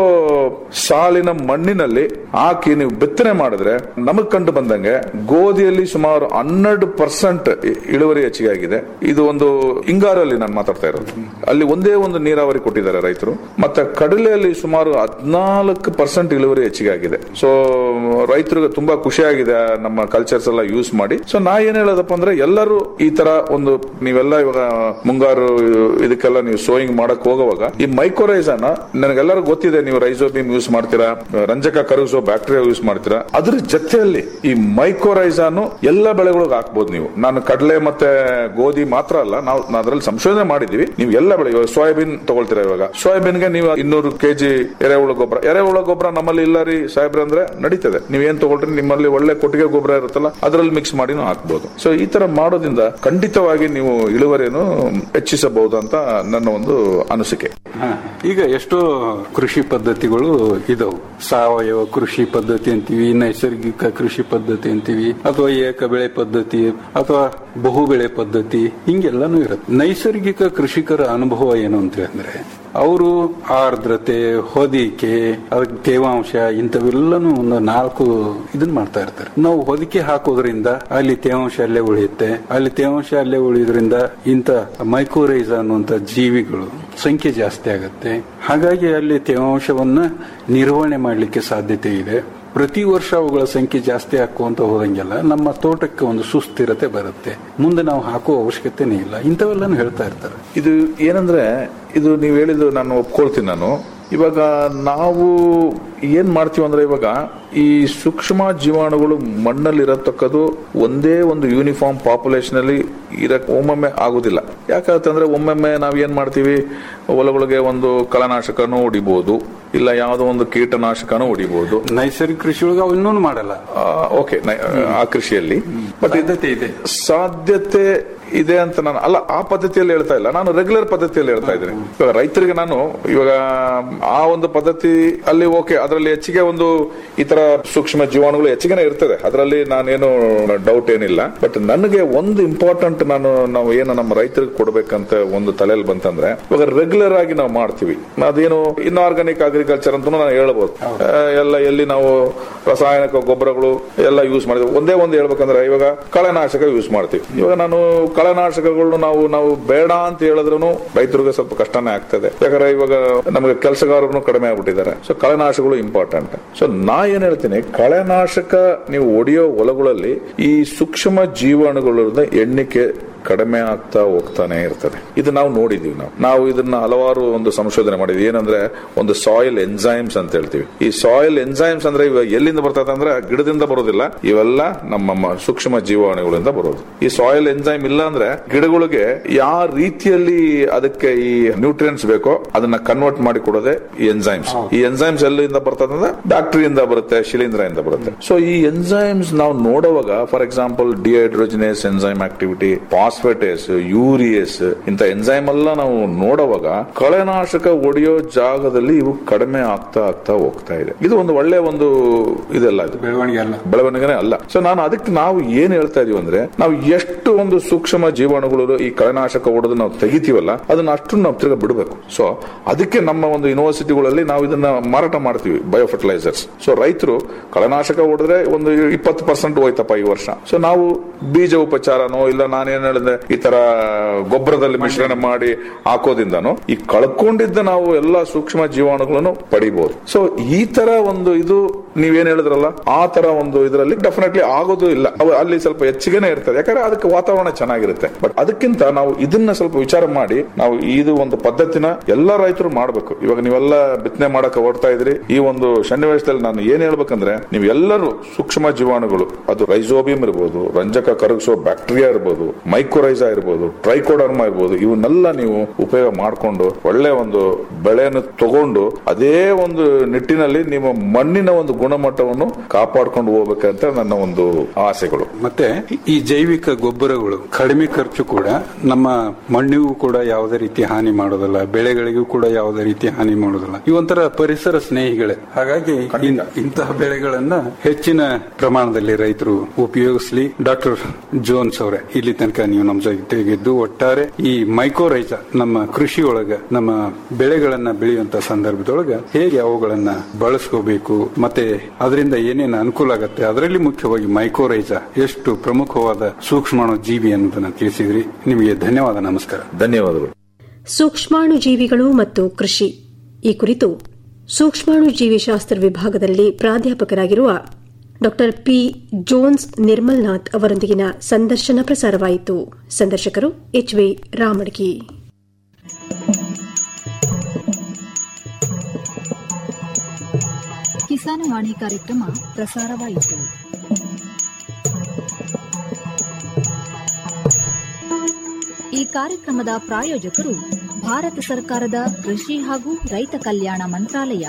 ಸಾಲಿನ ಮಣ್ಣಿನಲ್ಲಿ ಹಾಕಿ ನೀವು ಬಿತ್ತನೆ ಮಾಡಿದ್ರೆ ನಮಗ್ ಕಂಡು ಬಂದಂಗೆ ಗೋಧಿಯಲ್ಲಿ ಸುಮಾರು ಹನ್ನೆರಡು ಪರ್ಸೆಂಟ್ ಇಳುವರಿ ಹೆಚ್ಚಿಗೆ ಆಗಿದೆ ಇದು ಒಂದು ಹಿಂಗಾರಲ್ಲಿ ನಾನು ಮಾತಾಡ್ತಾ ಇರೋದು ಅಲ್ಲಿ ಒಂದೇ ಒಂದು ನೀರಾವರಿ ಕೊಟ್ಟಿದ್ದಾರೆ ರೈತರು ಮತ್ತೆ ಕಡಲೆಯಲ್ಲಿ ಸುಮಾರು ಹದಿನಾಲ್ಕು ಪರ್ಸೆಂಟ್ ಇಳುವರಿ ಹೆಚ್ಚಿಗೆ ಆಗಿದೆ ಸೊ ರೈತರಿಗೆ ತುಂಬಾ ಖುಷಿಯಾಗಿದೆ ನಮ್ಮ ಕಲ್ಚರ್ಸ್ ಎಲ್ಲ ಯೂಸ್ ಮಾಡಿ ಸೊ ನಾ ಏನ್ ಹೇಳೋದಪ್ಪ ಅಂದ್ರೆ ಎಲ್ಲರೂ ಈ ತರ ಒಂದು ನೀವೆಲ್ಲ ಇವಾಗ ಮುಂಗಾರು ಇದಕ್ಕೆಲ್ಲ ನೀವು ಸೋಯಿಂಗ್ ಮಾಡಕ್ ಹೋಗುವಾಗ ಈ ಮೈಕ್ರೋರೈಸನ್ ನನಗೆಲ್ಲರೂ ಗೊತ್ತಿದೆ ನೀವು ರೈಸೋಬಿಯಂ ಯೂಸ್ ಮಾಡ್ತೀರಾ ರಂಜಕ ಕರಗಿಸೋ ಬ್ಯಾಕ್ಟೀರಿಯಾ ಯೂಸ್ ಮಾಡ್ತೀರಾ ಅದ್ರ ಜೊತೆಯಲ್ಲಿ ಈ ಮೈಕ್ರೋರೈಸಾನು ಎಲ್ಲ ಬೆಳೆಗಳಿಗೆ ಹಾಕ್ಬೋದು ನೀವು ನಾನು ಕಡಲೆ ಮತ್ತೆ ಗೋಧಿ ಮಾತ್ರ ಅಲ್ಲ ನಾವು ಅದರಲ್ಲಿ ಸಂಶೋಧನೆ ಮಾಡಿದೀವಿ ನೀವು ಎಲ್ಲ ಬೆಳೆ ಇವಾಗ ಸೋಯಾಬೀನ್ ತಗೊಳ್ತೀರಾ ಇವಾಗ ಸೋಯಾಬೀನ್ಗೆ ನೀವು ಇನ್ನೂರು ಕೆಜಿ ಎರೆಹುಳ ಗೊಬ್ಬರ ಎರೆಹುಳ ಗೊಬ್ಬರ ನಮ್ಮಲ್ಲಿ ಇಲ್ಲ ರೀ ಸಾಹೇಬ್ರೆ ಅಂದ್ರೆ ನಡೀತದೆ ನೀವು ಏನ್ ತಗೊಳ್ರಿ ನಿಮ್ಮಲ್ಲಿ ಒಳ್ಳೆ ಕೊಟ್ಟಿಗೆ ಗೊಬ್ಬರ ಇರುತ್ತಲ್ಲ ಅದರಲ್ಲಿ ಮಿಕ್ಸ್ ಮಾಡಿನೂ ಹಾಕ್ಬೋದು ಸೊ ಈ ತರ ಮಾಡೋದ್ರಿಂದ ಖಂಡಿತವಾಗಿ ನೀವು ಇಳುವರಿಯನ್ನು ಹೆಚ್ಚಿಸಬಹುದು ಅಂತ ನನ್ನ ಒಂದು ಅನಿಸಿಕೆ ಹಾ. ಈಗ ಎಷ್ಟೋ ಕೃಷಿ ಪದ್ಧತಿಗಳು ಇದಾವು ಸಾವಯವ ಕೃಷಿ ಪದ್ಧತಿ ಅಂತೀವಿ ನೈಸರ್ಗಿಕ ಕೃಷಿ ಪದ್ಧತಿ ಅಂತೀವಿ ಅಥವಾ ಏಕ ಬೆಳೆ ಪದ್ಧತಿ ಅಥವಾ ಬಹು ಬೆಳೆ ಪದ್ಧತಿ ಹಿಂಗೆಲ್ಲಾನು ಇರುತ್ತೆ ನೈಸರ್ಗಿಕ ಕೃಷಿಕರ ಅನುಭವ ಏನು ಅಂತ ಅಂದ್ರೆ ಅವರು ಆರ್ದ್ರತೆ ಹೊದಿಕೆ ಅದಕ್ಕೆ ತೇವಾಂಶ ಇಂಥವೆಲ್ಲನೂ ಒಂದು ನಾಲ್ಕು ಇದನ್ನ ಮಾಡ್ತಾ ಇರ್ತಾರೆ ನಾವು ಹೊದಿಕೆ ಹಾಕೋದ್ರಿಂದ ಅಲ್ಲಿ ತೇವಾಂಶ ಅಲ್ಲೇ ಉಳಿಯುತ್ತೆ ಅಲ್ಲಿ ತೇವಾಂಶ ಅಲ್ಲೇ ಉಳಿಯೋದ್ರಿಂದ ಇಂಥ ಮೈಕ್ರೋರೈಸ್ ಅನ್ನುವಂಥ ಜೀವಿಗಳು ಸಂಖ್ಯೆ ಜಾಸ್ತಿ ಆಗುತ್ತೆ ಹಾಗಾಗಿ ಅಲ್ಲಿ ತೇವಾಂಶವನ್ನ ನಿರ್ವಹಣೆ ಮಾಡಲಿಕ್ಕೆ ಸಾಧ್ಯತೆ ಇದೆ ಪ್ರತಿ ವರ್ಷ ಅವುಗಳ ಸಂಖ್ಯೆ ಜಾಸ್ತಿ ಹಾಕುವಂತ ಹೋದಂಗೆಲ್ಲ ನಮ್ಮ ತೋಟಕ್ಕೆ ಒಂದು ಸುಸ್ಥಿರತೆ ಬರುತ್ತೆ ಮುಂದೆ ನಾವು ಹಾಕುವ ಅವಶ್ಯಕತೆನೇ ಇಲ್ಲ ಇಂಥವೆಲ್ಲಾನು ಹೇಳ್ತಾ ಇರ್ತಾರೆ ಇದು ಏನಂದ್ರೆ ಇದು ನೀವು ಹೇಳಿದ್ದು ನಾನು ಒಪ್ಕೊಳ್ತೀನಿ ನಾನು ಇವಾಗ ನಾವು ಏನ್ ಮಾಡ್ತೀವಿ ಅಂದ್ರೆ ಇವಾಗ ಈ ಸೂಕ್ಷ್ಮ ಜೀವಾಣುಗಳು ಮಣ್ಣಲ್ಲಿ ಇರತಕ್ಕದ್ದು ಒಂದೇ ಒಂದು ಯೂನಿಫಾರ್ಮ್ ಪಾಪ್ಯುಲೇಷನ್ ಅಲ್ಲಿ ಇರಕ್ ಒಮ್ಮೊಮ್ಮೆ ಆಗುದಿಲ್ಲ ಯಾಕಂತಂದ್ರೆ ಒಮ್ಮೊಮ್ಮೆ ನಾವ್ ಏನ್ ಮಾಡ್ತೀವಿ ಹೊಲಗಳಿಗೆ ಒಂದು ಕಳನಾಶಕನೂ ಹೊಡಿಬಹುದು ಇಲ್ಲ ಯಾವುದೋ ಒಂದು ಕೀಟನಾಶಕನೂ ಹೊಡಿಬಹುದು ನೈಸರ್ಗಿಕ ಕೃಷಿ ಒಳಗೆ ಅವು ಇನ್ನೂ ಮಾಡಲ್ಲ ಓಕೆ ಆ ಕೃಷಿಯಲ್ಲಿ ಬಟ್ ಸಾಧ್ಯತೆ ಇದೆ ಸಾಧ್ಯತೆ ಇದೆ ಅಂತ ನಾನು ಅಲ್ಲ ಆ ಪದ್ಧತಿಯಲ್ಲಿ ಹೇಳ್ತಾ ಇಲ್ಲ ನಾನು ರೆಗ್ಯುಲರ್ ಪದ್ಧತಿಯಲ್ಲಿ ಹೇಳ್ತಾ ಇದ್ದೀನಿ ಇವಾಗ ರೈತರಿಗೆ ನಾನು ಇವಾಗ ಆ ಒಂದು ಪದ್ಧತಿ ಅಲ್ಲಿ ಓಕೆ ಅದರಲ್ಲಿ ಹೆಚ್ಚಿಗೆ ಒಂದು ಈ ತರ ಸೂಕ್ಷ್ಮ ಜೀವಾಣುಗಳು ಹೆಚ್ಚಿಗೆನೆ ಇರ್ತದೆ ಅದರಲ್ಲಿ ನಾನೇನು ಡೌಟ್ ಏನಿಲ್ಲ ಬಟ್ ನನಗೆ ಒಂದು ಇಂಪಾರ್ಟೆಂಟ್ ನಾನು ನಾವು ಏನು ನಮ್ಮ ರೈತರಿಗೆ ಕೊಡ್ಬೇಕಂತ ಒಂದು ತಲೆಯಲ್ಲಿ ಬಂತಂದ್ರೆ ಇವಾಗ ರೆಗ್ಯುಲರ್ ಆಗಿ ನಾವು ಮಾಡ್ತೀವಿ ಅದೇನು ಇನ್ಆರ್ಗಾನಿಕ್ ಅಗ್ರಿಕಲ್ಚರ್ ಅಂತ ನಾನು ಹೇಳ್ಬೋದು ಆ, ಎಲ್ಲ ಎಲ್ಲಿ ನಾವು ರಾಸಾಯನಿಕ ಗೊಬ್ಬರಗಳು ಎಲ್ಲ ಯೂಸ್ ಮಾಡಿದ್ವಿ ಒಂದೇ ಒಂದು ಹೇಳ್ಬೇಕಂದ್ರೆ ಇವಾಗ ಕಳೆನಾಶಕ ಯೂಸ್ ಮಾಡ್ತೀವಿ ಇವಾಗ ನಾನು ಕಳೆನಾಶಕಗಳು ನಾವು ನಾವು ಬೇಡ ಅಂತ ಹೇಳಿದ್ರು ರೈತರಿಗೆ ಸ್ವಲ್ಪ ಕಷ್ಟನೇ ಆಗ್ತದೆ ಯಾಕಂದ್ರೆ ಇವಾಗ ನಮಗೆ ಕೆಲಸಗಾರರು ಕಡಿಮೆ ಆಗ್ಬಿಟ್ಟಿದ್ದಾರೆ ಸೊ ಕಳೆನಾಶಕಗಳು ಇಂಪಾರ್ಟೆಂಟ್ ಸೊ ನಾ ಏನ್ ಹೇಳ್ತೀನಿ ಕಳೆನಾಶಕ ನೀವು ಹೊಡೆಯೋ ಹೊಲಗಳಲ್ಲಿ ಈ ಸೂಕ್ಷ್ಮ ಜೀವಾಣುಗಳ ಎಣ್ಣಿಕೆ ಕಡಿಮೆ ಆಗ್ತಾ ಹೋಗ್ತಾನೆ ಇರ್ತದೆ ಇದು ನಾವು ನೋಡಿದೀವಿ ನಾವು ನಾವು ಇದನ್ನ ಹಲವಾರು ಒಂದು ಸಂಶೋಧನೆ ಮಾಡಿದ್ವಿ ಏನಂದ್ರೆ ಒಂದು ಸಾಯಿಲ್ ಎನ್ಸೈಮ್ಸ್ ಅಂತ ಹೇಳ್ತೀವಿ ಈ ಸಾಯಿಲ್ ಎನ್ಸೈಮ್ಸ್ ಅಂದ್ರೆ ಇವಾಗ ಎಲ್ಲಿಂದ ಬರ್ತದೆ ಅಂದ್ರೆ ಗಿಡದಿಂದ ಬರೋದಿಲ್ಲ ಇವೆಲ್ಲ ನಮ್ಮ ಮ- ಸೂಕ್ಷ್ಮ ಜೀವಾಣುಗಳಿಂದ ಬರೋದು ಈ ಸಾಯಿಲ್ ಎನ್ಸೈಮ್ ಇಲ್ಲ ಅಂದ್ರೆ ಗಿಡಗಳಿಗೆ ಯಾವ ರೀತಿಯಲ್ಲಿ ಅದಕ್ಕೆ ಈ ನ್ಯೂಟ್ರಿಯೆಂಟ್ಸ್ ಬೇಕೋ ಅದನ್ನ ಕನ್ವರ್ಟ್ ಮಾಡಿ ಕೊಡೋದೇ ಈ ಎನ್ಸೈಮ್ಸ್ ಈ ಎನ್ಸೈಮ್ಸ್ ಎಲ್ಲಿಂದ ಬರ್ತದೆ ಅಂದ್ರೆ ಬ್ಯಾಕ್ಟೀರಿಯಿಂದ ಬರುತ್ತೆ ಶಿಲೀಂಧ್ರದಿಂದ ಬರುತ್ತೆ ಸೊ ಈ ಎನ್ಸೈಮ್ಸ್ ನಾವು ನೋಡುವಾಗ for example dehydrogenase enzyme activity phosphatase urease ಇಂಥ ಎನ್ಸೈಮ್ ಎಲ್ಲ ನಾವು ನೋಡುವಾಗ ಕಳೆನಾಶಕ ಹೊಡೆಯೋ ಜಾಗದಲ್ಲಿ ಇವು ಕಡಿಮೆ ಆಗ್ತಾ ಆಗ್ತಾ ಹೋಗ್ತಾ ಇದೆ ಇದು ಒಂದು ಒಳ್ಳೆ ಒಂದು ಇದೆಲ್ಲ ಇದು ಬೆಳವಣಿಗೆ ಅಲ್ಲ ಬೆಳವಣಿಗೆನೇ ಅಲ್ಲ ಸೊ ನಾನು ಅದಕ್ಕೆ ನಾವು ಏನ್ ಹೇಳ್ತಾ ಇದೀವಿ ಅಂದ್ರೆ ನಾವು ಎಷ್ಟು ಒಂದು ಸೂಕ್ಷ್ಮ ಜೀವಾಣುಗಳು ಈ ಕಳೆನಾಶಕ ಹೊಡೆದು ನಾವು ತೆಗಿತೀವಲ್ಲ ಅದನ್ನ ಅಷ್ಟು ನಾವು ತಿರ್ಗ ಬಿಡಬೇಕು ಸೊ ಅದಕ್ಕೆ ನಮ್ಮ ಒಂದು ಯೂನಿವರ್ಸಿಟಿಗಳಲ್ಲಿ ನಾವು ಇದನ್ನ ಮಾರಾಟ ಮಾಡ್ತೀವಿ ಬಯೋ ಫರ್ಟಿಲೈಸರ್ಸ್ ಸೊ ರೈತರು ಕಳೆನಾಶಕ ಹೊಡೆದ್ರೆ ಒಂದು ಇಪ್ಪತ್ತು ಪರ್ಸೆಂಟ್ ಹೋಯ್ತಪ್ಪ ಈ ವರ್ಷ ಸೊ ನಾವು ಬೀಜ ಉಪಚಾರನೋ ಇಲ್ಲ ನಾನೇನ್ ಹೇಳಿದೆ ಈ ತರ ಗೊಬ್ಬರದಲ್ಲಿ ಮಿಶ್ರಣ ಮಾಡಿ ಹಾಕೋದ್ರಿಂದನೋ ಈ ಕಳ್ಕೊಂಡಿದ್ದ ನಾವು ಎಲ್ಲಾ ಸೂಕ್ಷ್ಮ ಜೀವಾಣುಗಳನ್ನು ಪಡಿಬಹುದು ಸೊ ಈ ತರ ಒಂದು ಇದು ನೀವೇನ್ ಹೇಳಿದ್ರಲ್ಲ ಆ ತರ ಒಂದು ಇದರಲ್ಲಿ ಡೆಫಿನೆಟ್ಲಿ ಆಗೋದು ಇಲ್ಲ ಅವು ಅಲ್ಲಿ ಸ್ವಲ್ಪ ಹೆಚ್ಚಿಗೆನೆ ಇರ್ತದೆ ಯಾಕಂದ್ರೆ ಅದಕ್ಕೆ ವಾತಾವರಣ ಚೆನ್ನಾಗಿರುತ್ತೆ ಬಟ್ ಅದಕ್ಕಿಂತ ನಾವು ಇದನ್ನ ಸ್ವಲ್ಪ ವಿಚಾರ ಮಾಡಿ ನಾವು ಇದು ಒಂದು ಪದ್ಧತಿನ ಎಲ್ಲಾ ರೈತರು ಮಾಡಬೇಕು ಇವಾಗ ನೀವೆಲ್ಲ ಬಿತ್ತನೆ ಮಾಡಕ್ ಹೊರಡ್ತಾ ಇದ್ರಿ ಈ ಒಂದು ಸನ್ನಿವೇಶದಲ್ಲಿ ನಾನು ಏನ್ ಹೇಳ್ಬೇಕಂದ್ರೆ ನೀವು ಎಲ್ಲರೂ ಸೂಕ್ಷ್ಮ ಜೀವಾಣುಗಳು ಅದು ರೈಸೋಬಿಯಂ ಇರ್ಬೋದು ರಂಜಕ ಕರಗಿಸೋ ಬ್ಯಾಕ್ಟೀರಿಯಾ ಇರ್ಬೋದು ಮೈಕ್ರೋರೈಸಾ ಇರ್ಬೋದು ಟ್ರೈಕೋಡರ್ಮಾ ಇರ್ಬೋದು ಇವನ್ನೆಲ್ಲ ನೀವು ಉಪಯೋಗ ಮಾಡಿಕೊಂಡು ಒಳ್ಳೆ ಒಂದು ಬೆಳೆಯನ್ನು ತಗೊಂಡು ಅದೇ ಒಂದು ನಿಟ್ಟಿನಲ್ಲಿ ನಿಮ್ಮ ಮಣ್ಣಿನ ಒಂದು ಗುಣಮಟ್ಟವನ್ನು ಕಾಪಾಡ್ಕೊಂಡು ಹೋಗ್ಬೇಕಂತ ನನ್ನ ಒಂದು ಆಸೆಗಳು ಮತ್ತೆ ಈ ಜೈವಿಕ ಗೊಬ್ಬರಗಳು ಕಡಿಮೆ ಖರ್ಚು ಕೂಡ ನಮ್ಮ ಮಣ್ಣಿಗೂ ಕೂಡ ಯಾವುದೇ ರೀತಿ ಹಾನಿ ಮಾಡೋದಿಲ್ಲ ಬೆಳೆಗಳಿಗೂ ಕೂಡ ಯಾವುದೇ ರೀತಿ ಹಾನಿ ಮಾಡೋದಿಲ್ಲ ಇವೊಂಥರ ಪರಿಸರ ಸ್ನೇಹಿಗಳೇ ಹಾಗಾಗಿ ಇನ್- ಇಂತಹ ಬೆಳೆಗಳನ್ನ ಹೆಚ್ಚಿನ ಪ್ರಮಾಣದಲ್ಲಿ ರೈತರು ಉಪಯೋಗಿಸಲಿ ಡಾಕ್ಟರ್ ಜೋನ್ಸ್ ಅವರೇ ಇಲ್ಲಿ ತನಕ ನೀವು ನಮ್ಮ ಜೊತೆಗಿದ್ದು ಒಟ್ಟಾರೆ ಈ ಮೈಕೋರೈಜ ನಮ್ಮ ಕೃಷಿ ಒಳಗ ನಮ್ಮ ಬೆಳೆಗಳನ್ನ ಬೆಳೆಯುವಂತ ಸಂದರ್ಭದೊಳಗ ಹೇಗೆ ಅವುಗಳನ್ನ ಬಳಸ್ಕೋಬೇಕು ಮತ್ತೆ ಅದರಿಂದ ಏನೇನು ಅನುಕೂಲ ಆಗತ್ತೆ ಅದರಲ್ಲಿ ಮುಖ್ಯವಾಗಿ ಮೈಕೋರೈಜ ಎಷ್ಟು ಪ್ರಮುಖವಾದ ಸೂಕ್ಷ್ಮಾಣು ಜೀವಿ ಅನ್ನೋದನ್ನ ತಿಳಿಸಿದ್ರಿ ನಿಮಗೆ ಧನ್ಯವಾದ ನಮಸ್ಕಾರ ಧನ್ಯವಾದಗಳು ಸೂಕ್ಷ್ಮಾಣು ಜೀವಿಗಳು ಮತ್ತು ಕೃಷಿ ಈ ಕುರಿತು ಸೂಕ್ಷ್ಮಾಣು ಜೀವಿಶಾಸ್ತ್ರ ವಿಭಾಗದಲ್ಲಿ ಪ್ರಾಧ್ಯಾಪಕರಾಗಿರುವ ಡಾ ಪಿ ಜೋನ್ಸ್ ನಿರ್ಮಲ್ನಾಥ್ ಅವರೊಂದಿಗಿನ ಸಂದರ್ಶನ ಪ್ರಸಾರವಾಯಿತು ಸಂದರ್ಶಕರು ಎಚ್ ವಿ ರಾಮಡ್ಗಿ ಕಿಸಾನವಾಣಿ ಕಾರ್ಯಕ್ರಮ ಪ್ರಸಾರವಾಯಿತು ಈ ಕಾರ್ಯಕ್ರಮದ ಪ್ರಾಯೋಜಕರು ಭಾರತ ಸರ್ಕಾರದ ಕೃಷಿ ಹಾಗೂ ರೈತ ಕಲ್ಯಾಣ ಮಂತ್ರಾಲಯ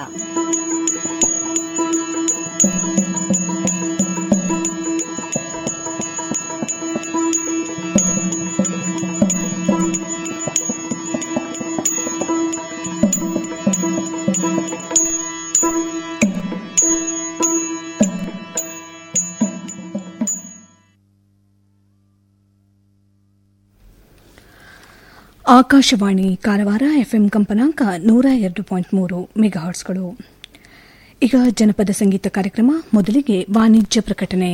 ಆಕಾಶವಾಣಿ ಕಾರವಾರ ಎಫ್ಎಂ ಕಂಪನಾಂಕ ನೂರ ಎರಡು ಪಾಯಿಂಟ್ ಮೂರು ಮೆಗಾಹರ್ಟ್ಸ್ಗಳು ಈಗ ಜನಪದ ಸಂಗೀತ ಕಾರ್ಯಕ್ರಮ ಮೊದಲಿಗೆ ವಾಣಿಜ್ಯ ಪ್ರಕಟಣೆ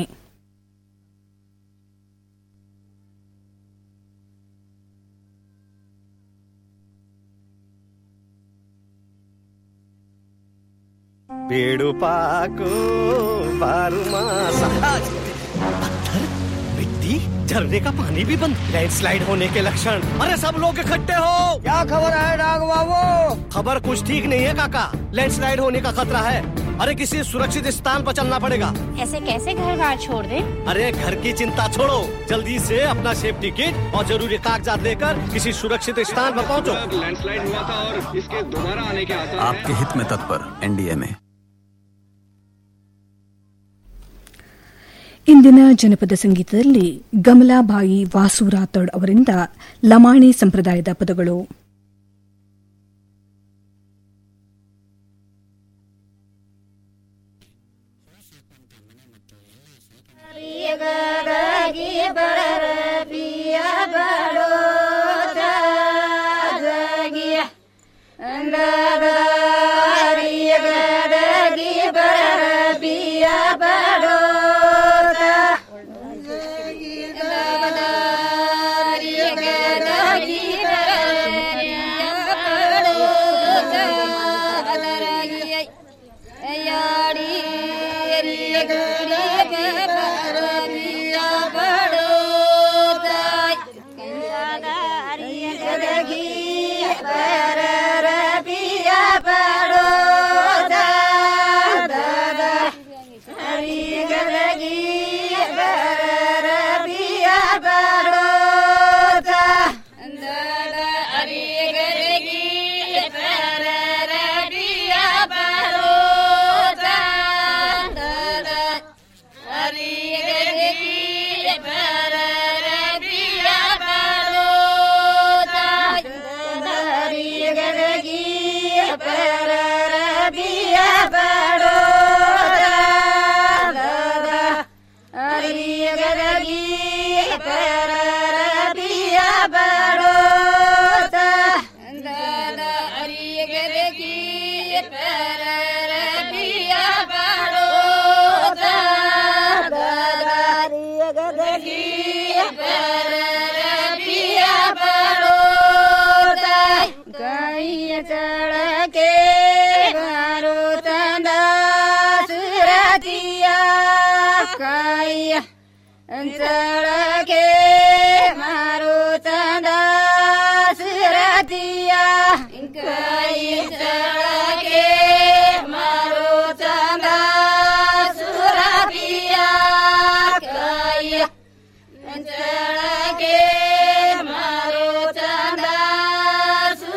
पेड़ों पाको बारू मासा पत्थर मिट्टी झरने का पानी भी बंद लैंडस्लाइड होने के लक्षण अरे सब लोग इकट्ठे हो क्या खबर है डाग बाबू खबर कुछ ठीक नहीं है काका लैंडस्लाइड होने का खतरा है अरे किसी सुरक्षित स्थान पर चलना पड़ेगा ऐसे कैसे घर बार छोड़ दें? अरे घर की चिंता छोड़ो जल्दी से अपना सेफ्टी किट और जरूरी कागजात लेकर किसी सुरक्षित स्थान पर पहुंचो लैंडस्लाइड हुआ था और इसके दोबारा आने के आसार आपके हित में तत्पर एनडीए में ಇಂದಿನ ಜನಪದ ಸಂಗೀತದಲ್ಲಿ ಗಮಲಾಬಾಯಿ ವಾಸು ರಾಥೋಡ್ ಅವರಿಂದ ಲಮಾಣಿ ಸಂಪ್ರದಾಯದ ಪದಗಳು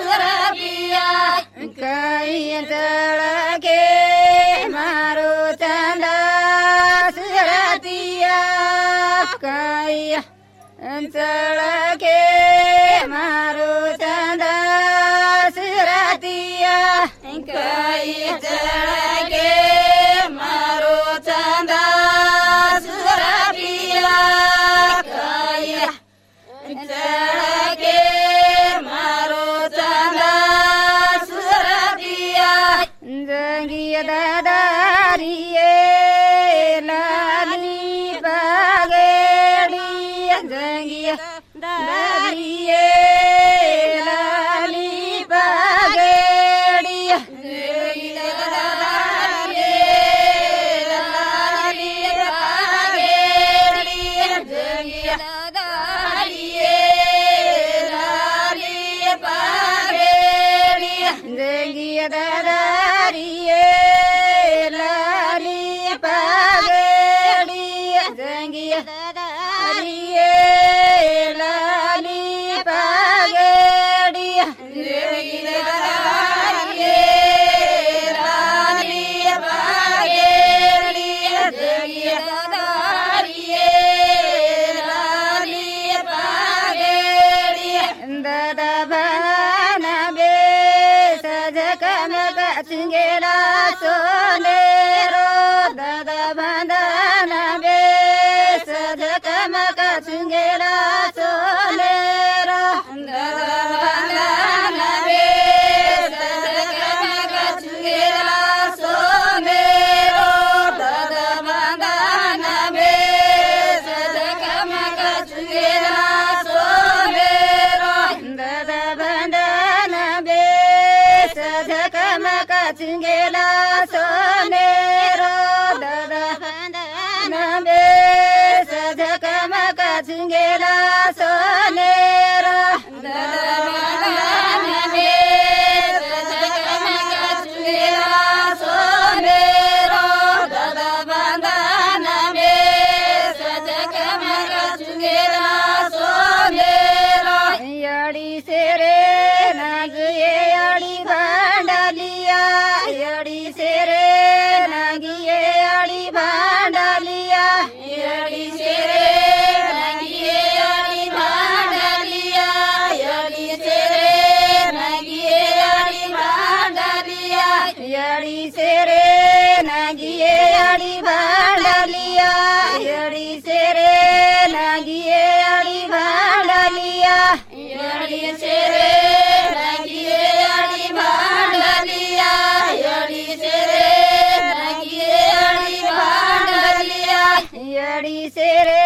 ಕೈ ತಳಗೆ ಮಾರುತ चढ़के मारो चंदा सुरतिया कई चढ़के मारो चंदा सुरतिया कई चढ़के मारो चंदा सुरतिया जंगिया दादारिये लाली बागेड़ी जंगिया दादारिये लाली बागेड़ी जंगिया दादारिये लाली बागेड़ी जंगिया दादारिये लाली बागेड़ी जंगिया दादारिये लाली बागेड़ी जंगिया दादारिये लाली बागेड़ी जंगिया दादारिये लाली बागेड़ी जंगिया दादारिये लाली बागेड़ी दादा भाना बे सजकम कचंगेरा सोनेरो दादा भाना बे सजकम कचंगेरा सोनेरो दादा भाना बे सजकम कचंगेरा सोनेरो दादा भाना बे सजकम कचंगेरा सोनेरो दादा भाना बे सजकम कचंगेरा सोनेरो दादा भाना बे सजकम कचंगेरा सोनेरो दादा भाना बे सजकम कचंगेरा सोनेरो दादा भाना बे सजकम कचंगेरा सोनेरो यडी सेरे नाग ये यडी भांडालिया यडी सेरे नागी ये यडी भांडालिया यडी सेरे नागी ये यडी भांडालिया यडी सेरे नागी ये यडी भांडालिया यडी सेरे नागी ये यडी भांडालिया यडी सेरे नागी ये यडी भांडालिया यडी सेरे नागी ये यडी भांडालिया यडी सेरे नागी ये यडी भांडालिया यडी सेरे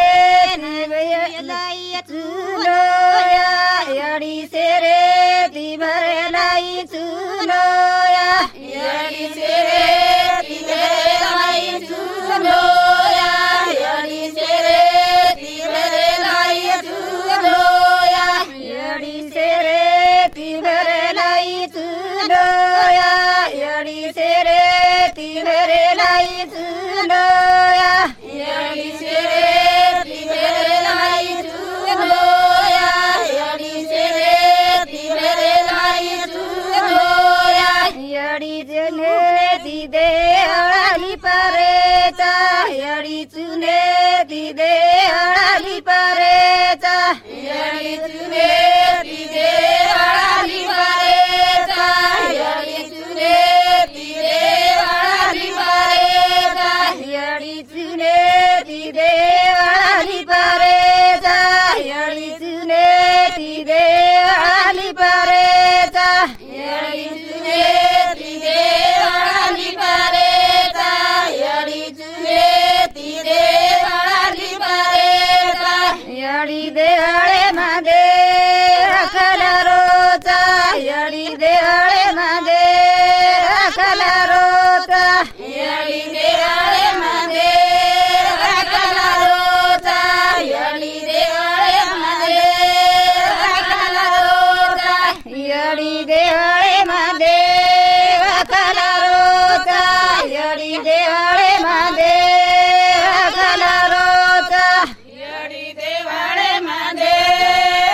लाई चुलोया यडी सेरे ती भरलाई चुलोया यडी सेरे ती भरलाई चुलोया यडी सेरे ती भरलाई चुलोया यडी सेरे ती भरलाई चुलोया यडी सेरे ती भरलाई चुलोया यडी सेरे ती भरलाई चुलोया यडी सेरे ती भरलाई चुलोया यडी जने दिदे अळाली परेचा यडी चुने दिदे अळाली परेचा यडी चुने दिदे अळाली परेचा यडी चुने दिदे अळाली परेचा यडी चुने दिदे अळाली परेचा यडी चुने दिदे अळाली परेचा यडी चुने दिदे अळाली परेचा यडी चुने दिदे अळाली परेचा यडी देहळे मागे अखला रोचा यडी देहळे मागे अखला रोचा यडी देहळे मागे अखला रोचा यडी देहळे मागे अखला रोचा यडी देहळे मागे अखला रोचा यडी देहळे मागे अखला रोचा यडी देवाळे मागे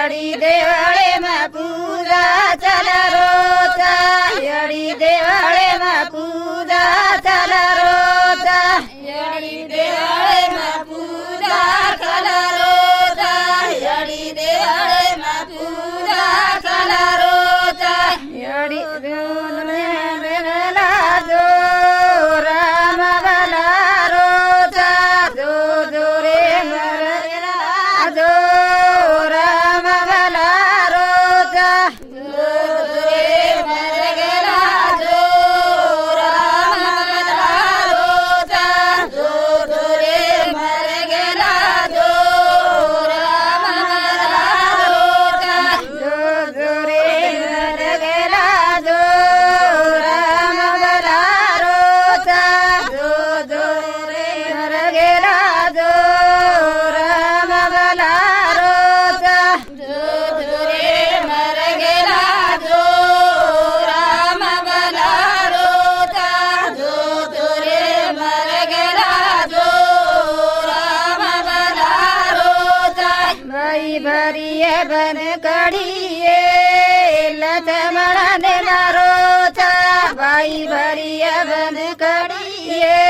यडी देवळेमा पूजा चल रोजा यडी देवळेमा पूजा चल रोजा यडी देवळेमा पूजा चल रोजा यडी देवळेमा पूजा चल रोजा यडी देवळेमा जो राम बला रोजा जो जो रे मरला जो राम बला रोजा जो जो रे मर गेला जो राम बला रोजा जो जो रे मर गेला जो राम बला रोजा जो जो रे मर गेला जो राम बला रोजा जो जो रे मर गेला जो राम बला रोजा जो जो रे मर गेला जो राम बला रोजा जो जो रे मर गेला जो राम बला रोजा बाई भरिए बन कड़िए लचमण देना रोजा बाई भरिए बन कड़िए